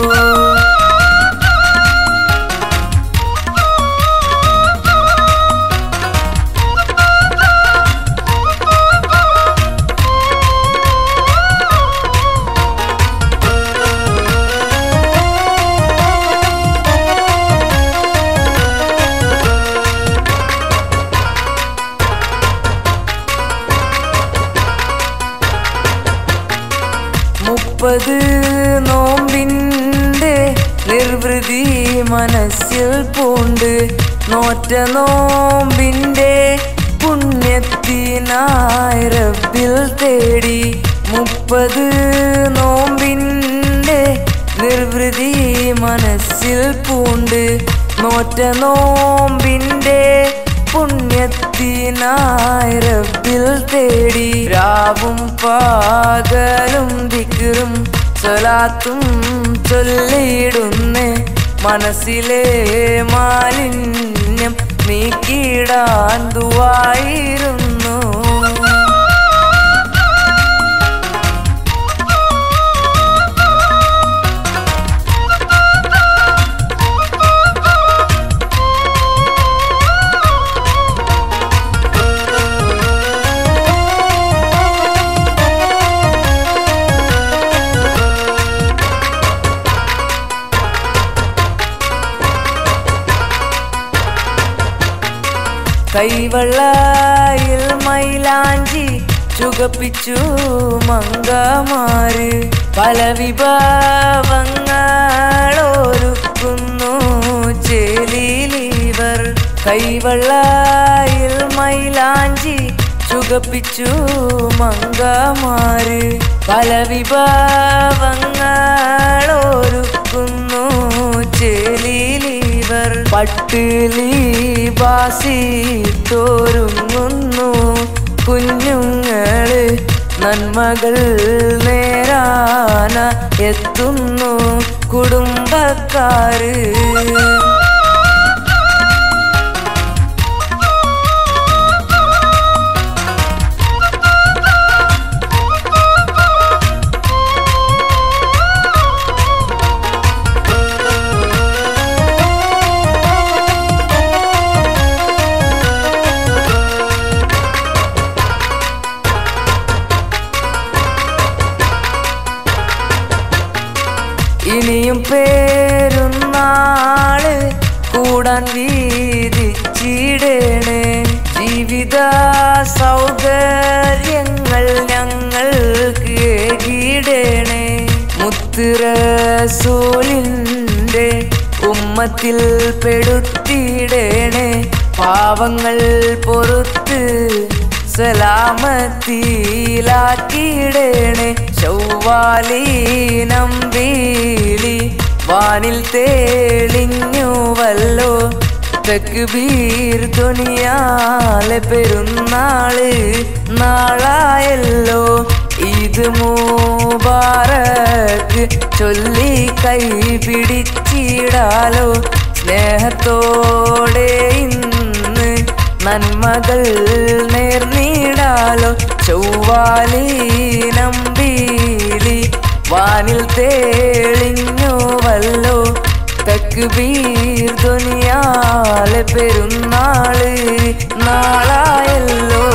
മുപ്പത് നോമ്പിൻ്റെ നിർവൃതി മനസ്സിൽ പൂണ്ട് നോറ്റ നോമ്പിൻ്റെ പുണ്യത്തിനായി റബ്ബിൽ തേടി മുപ്പത് നോമ്പിൻ്റെ നിർവൃതി മനസ്സിൽ പൂണ്ട് നോറ്റ നോമ്പിൻ്റെ പുണ്യത്തിനായി റബ്ബിൽ തേടി രാവും പകലും ദിക്കറും സ്വലാത്തും ചൊല്ലിയിടുന്നേ മനസ്സിലെ മാലിന്യം നീക്കിടാൻ ദുവായിരുന്നു കൈവള്ളയിൽ മൈലാഞ്ചി ചുകപ്പിച്ചു മങ്കമാര് പല വിഭവങ്ങളൊരുക്കുന്നു ചേലിലിവർ കൈവള്ളയിൽ മൈലാഞ്ചി ചുകപ്പിച്ചു മങ്കമാര് പല വിഭവങ്ങളൊരുക്കുന്നു ചേലിലിവർ പട്ടിലി ബാസി തോരുങ്ങുന്നു കുഞ്ഞുങ്ങള് നന്മകൾ നേരാന എത്തുന്നു കുടുംബക്കാര് ഇനിയും പേരുന്നാള് കൂടാൻ വീതിച്ചിടണേ ജീവിത സൗകര്യങ്ങൾ ഞങ്ങൾക്ക് ഏകിടണേ മുത്തുറസൂലിൻ്റെ ഉമ്മത്തിൽ പെടുത്തിടണേ പാവങ്ങൾ പൊറുത്ത് സലാമത്തിലാക്കിയിടണേ ചൊവ്വാലീനം വീളി വാനിൽ തേളിഞ്ഞുവല്ലോ തെക്കുബീർ ദുനിയാലെ പെരുന്നാള് നാളായല്ലോ ഇത് മൂബാറക്ക് ചൊല്ലി കൈ പിടിച്ചിടാലോ സ്നേഹത്തോടെ ഇന്ന് നന്മകൾ നേർന്നിടാലോ ചൊവ്വാലീനം വീളി വാനിൽ തേളിഞ്ഞുവല്ലോ തക്ബീർ ദുനിയാലെ പെരുന്നാള് നാളായല്ലോ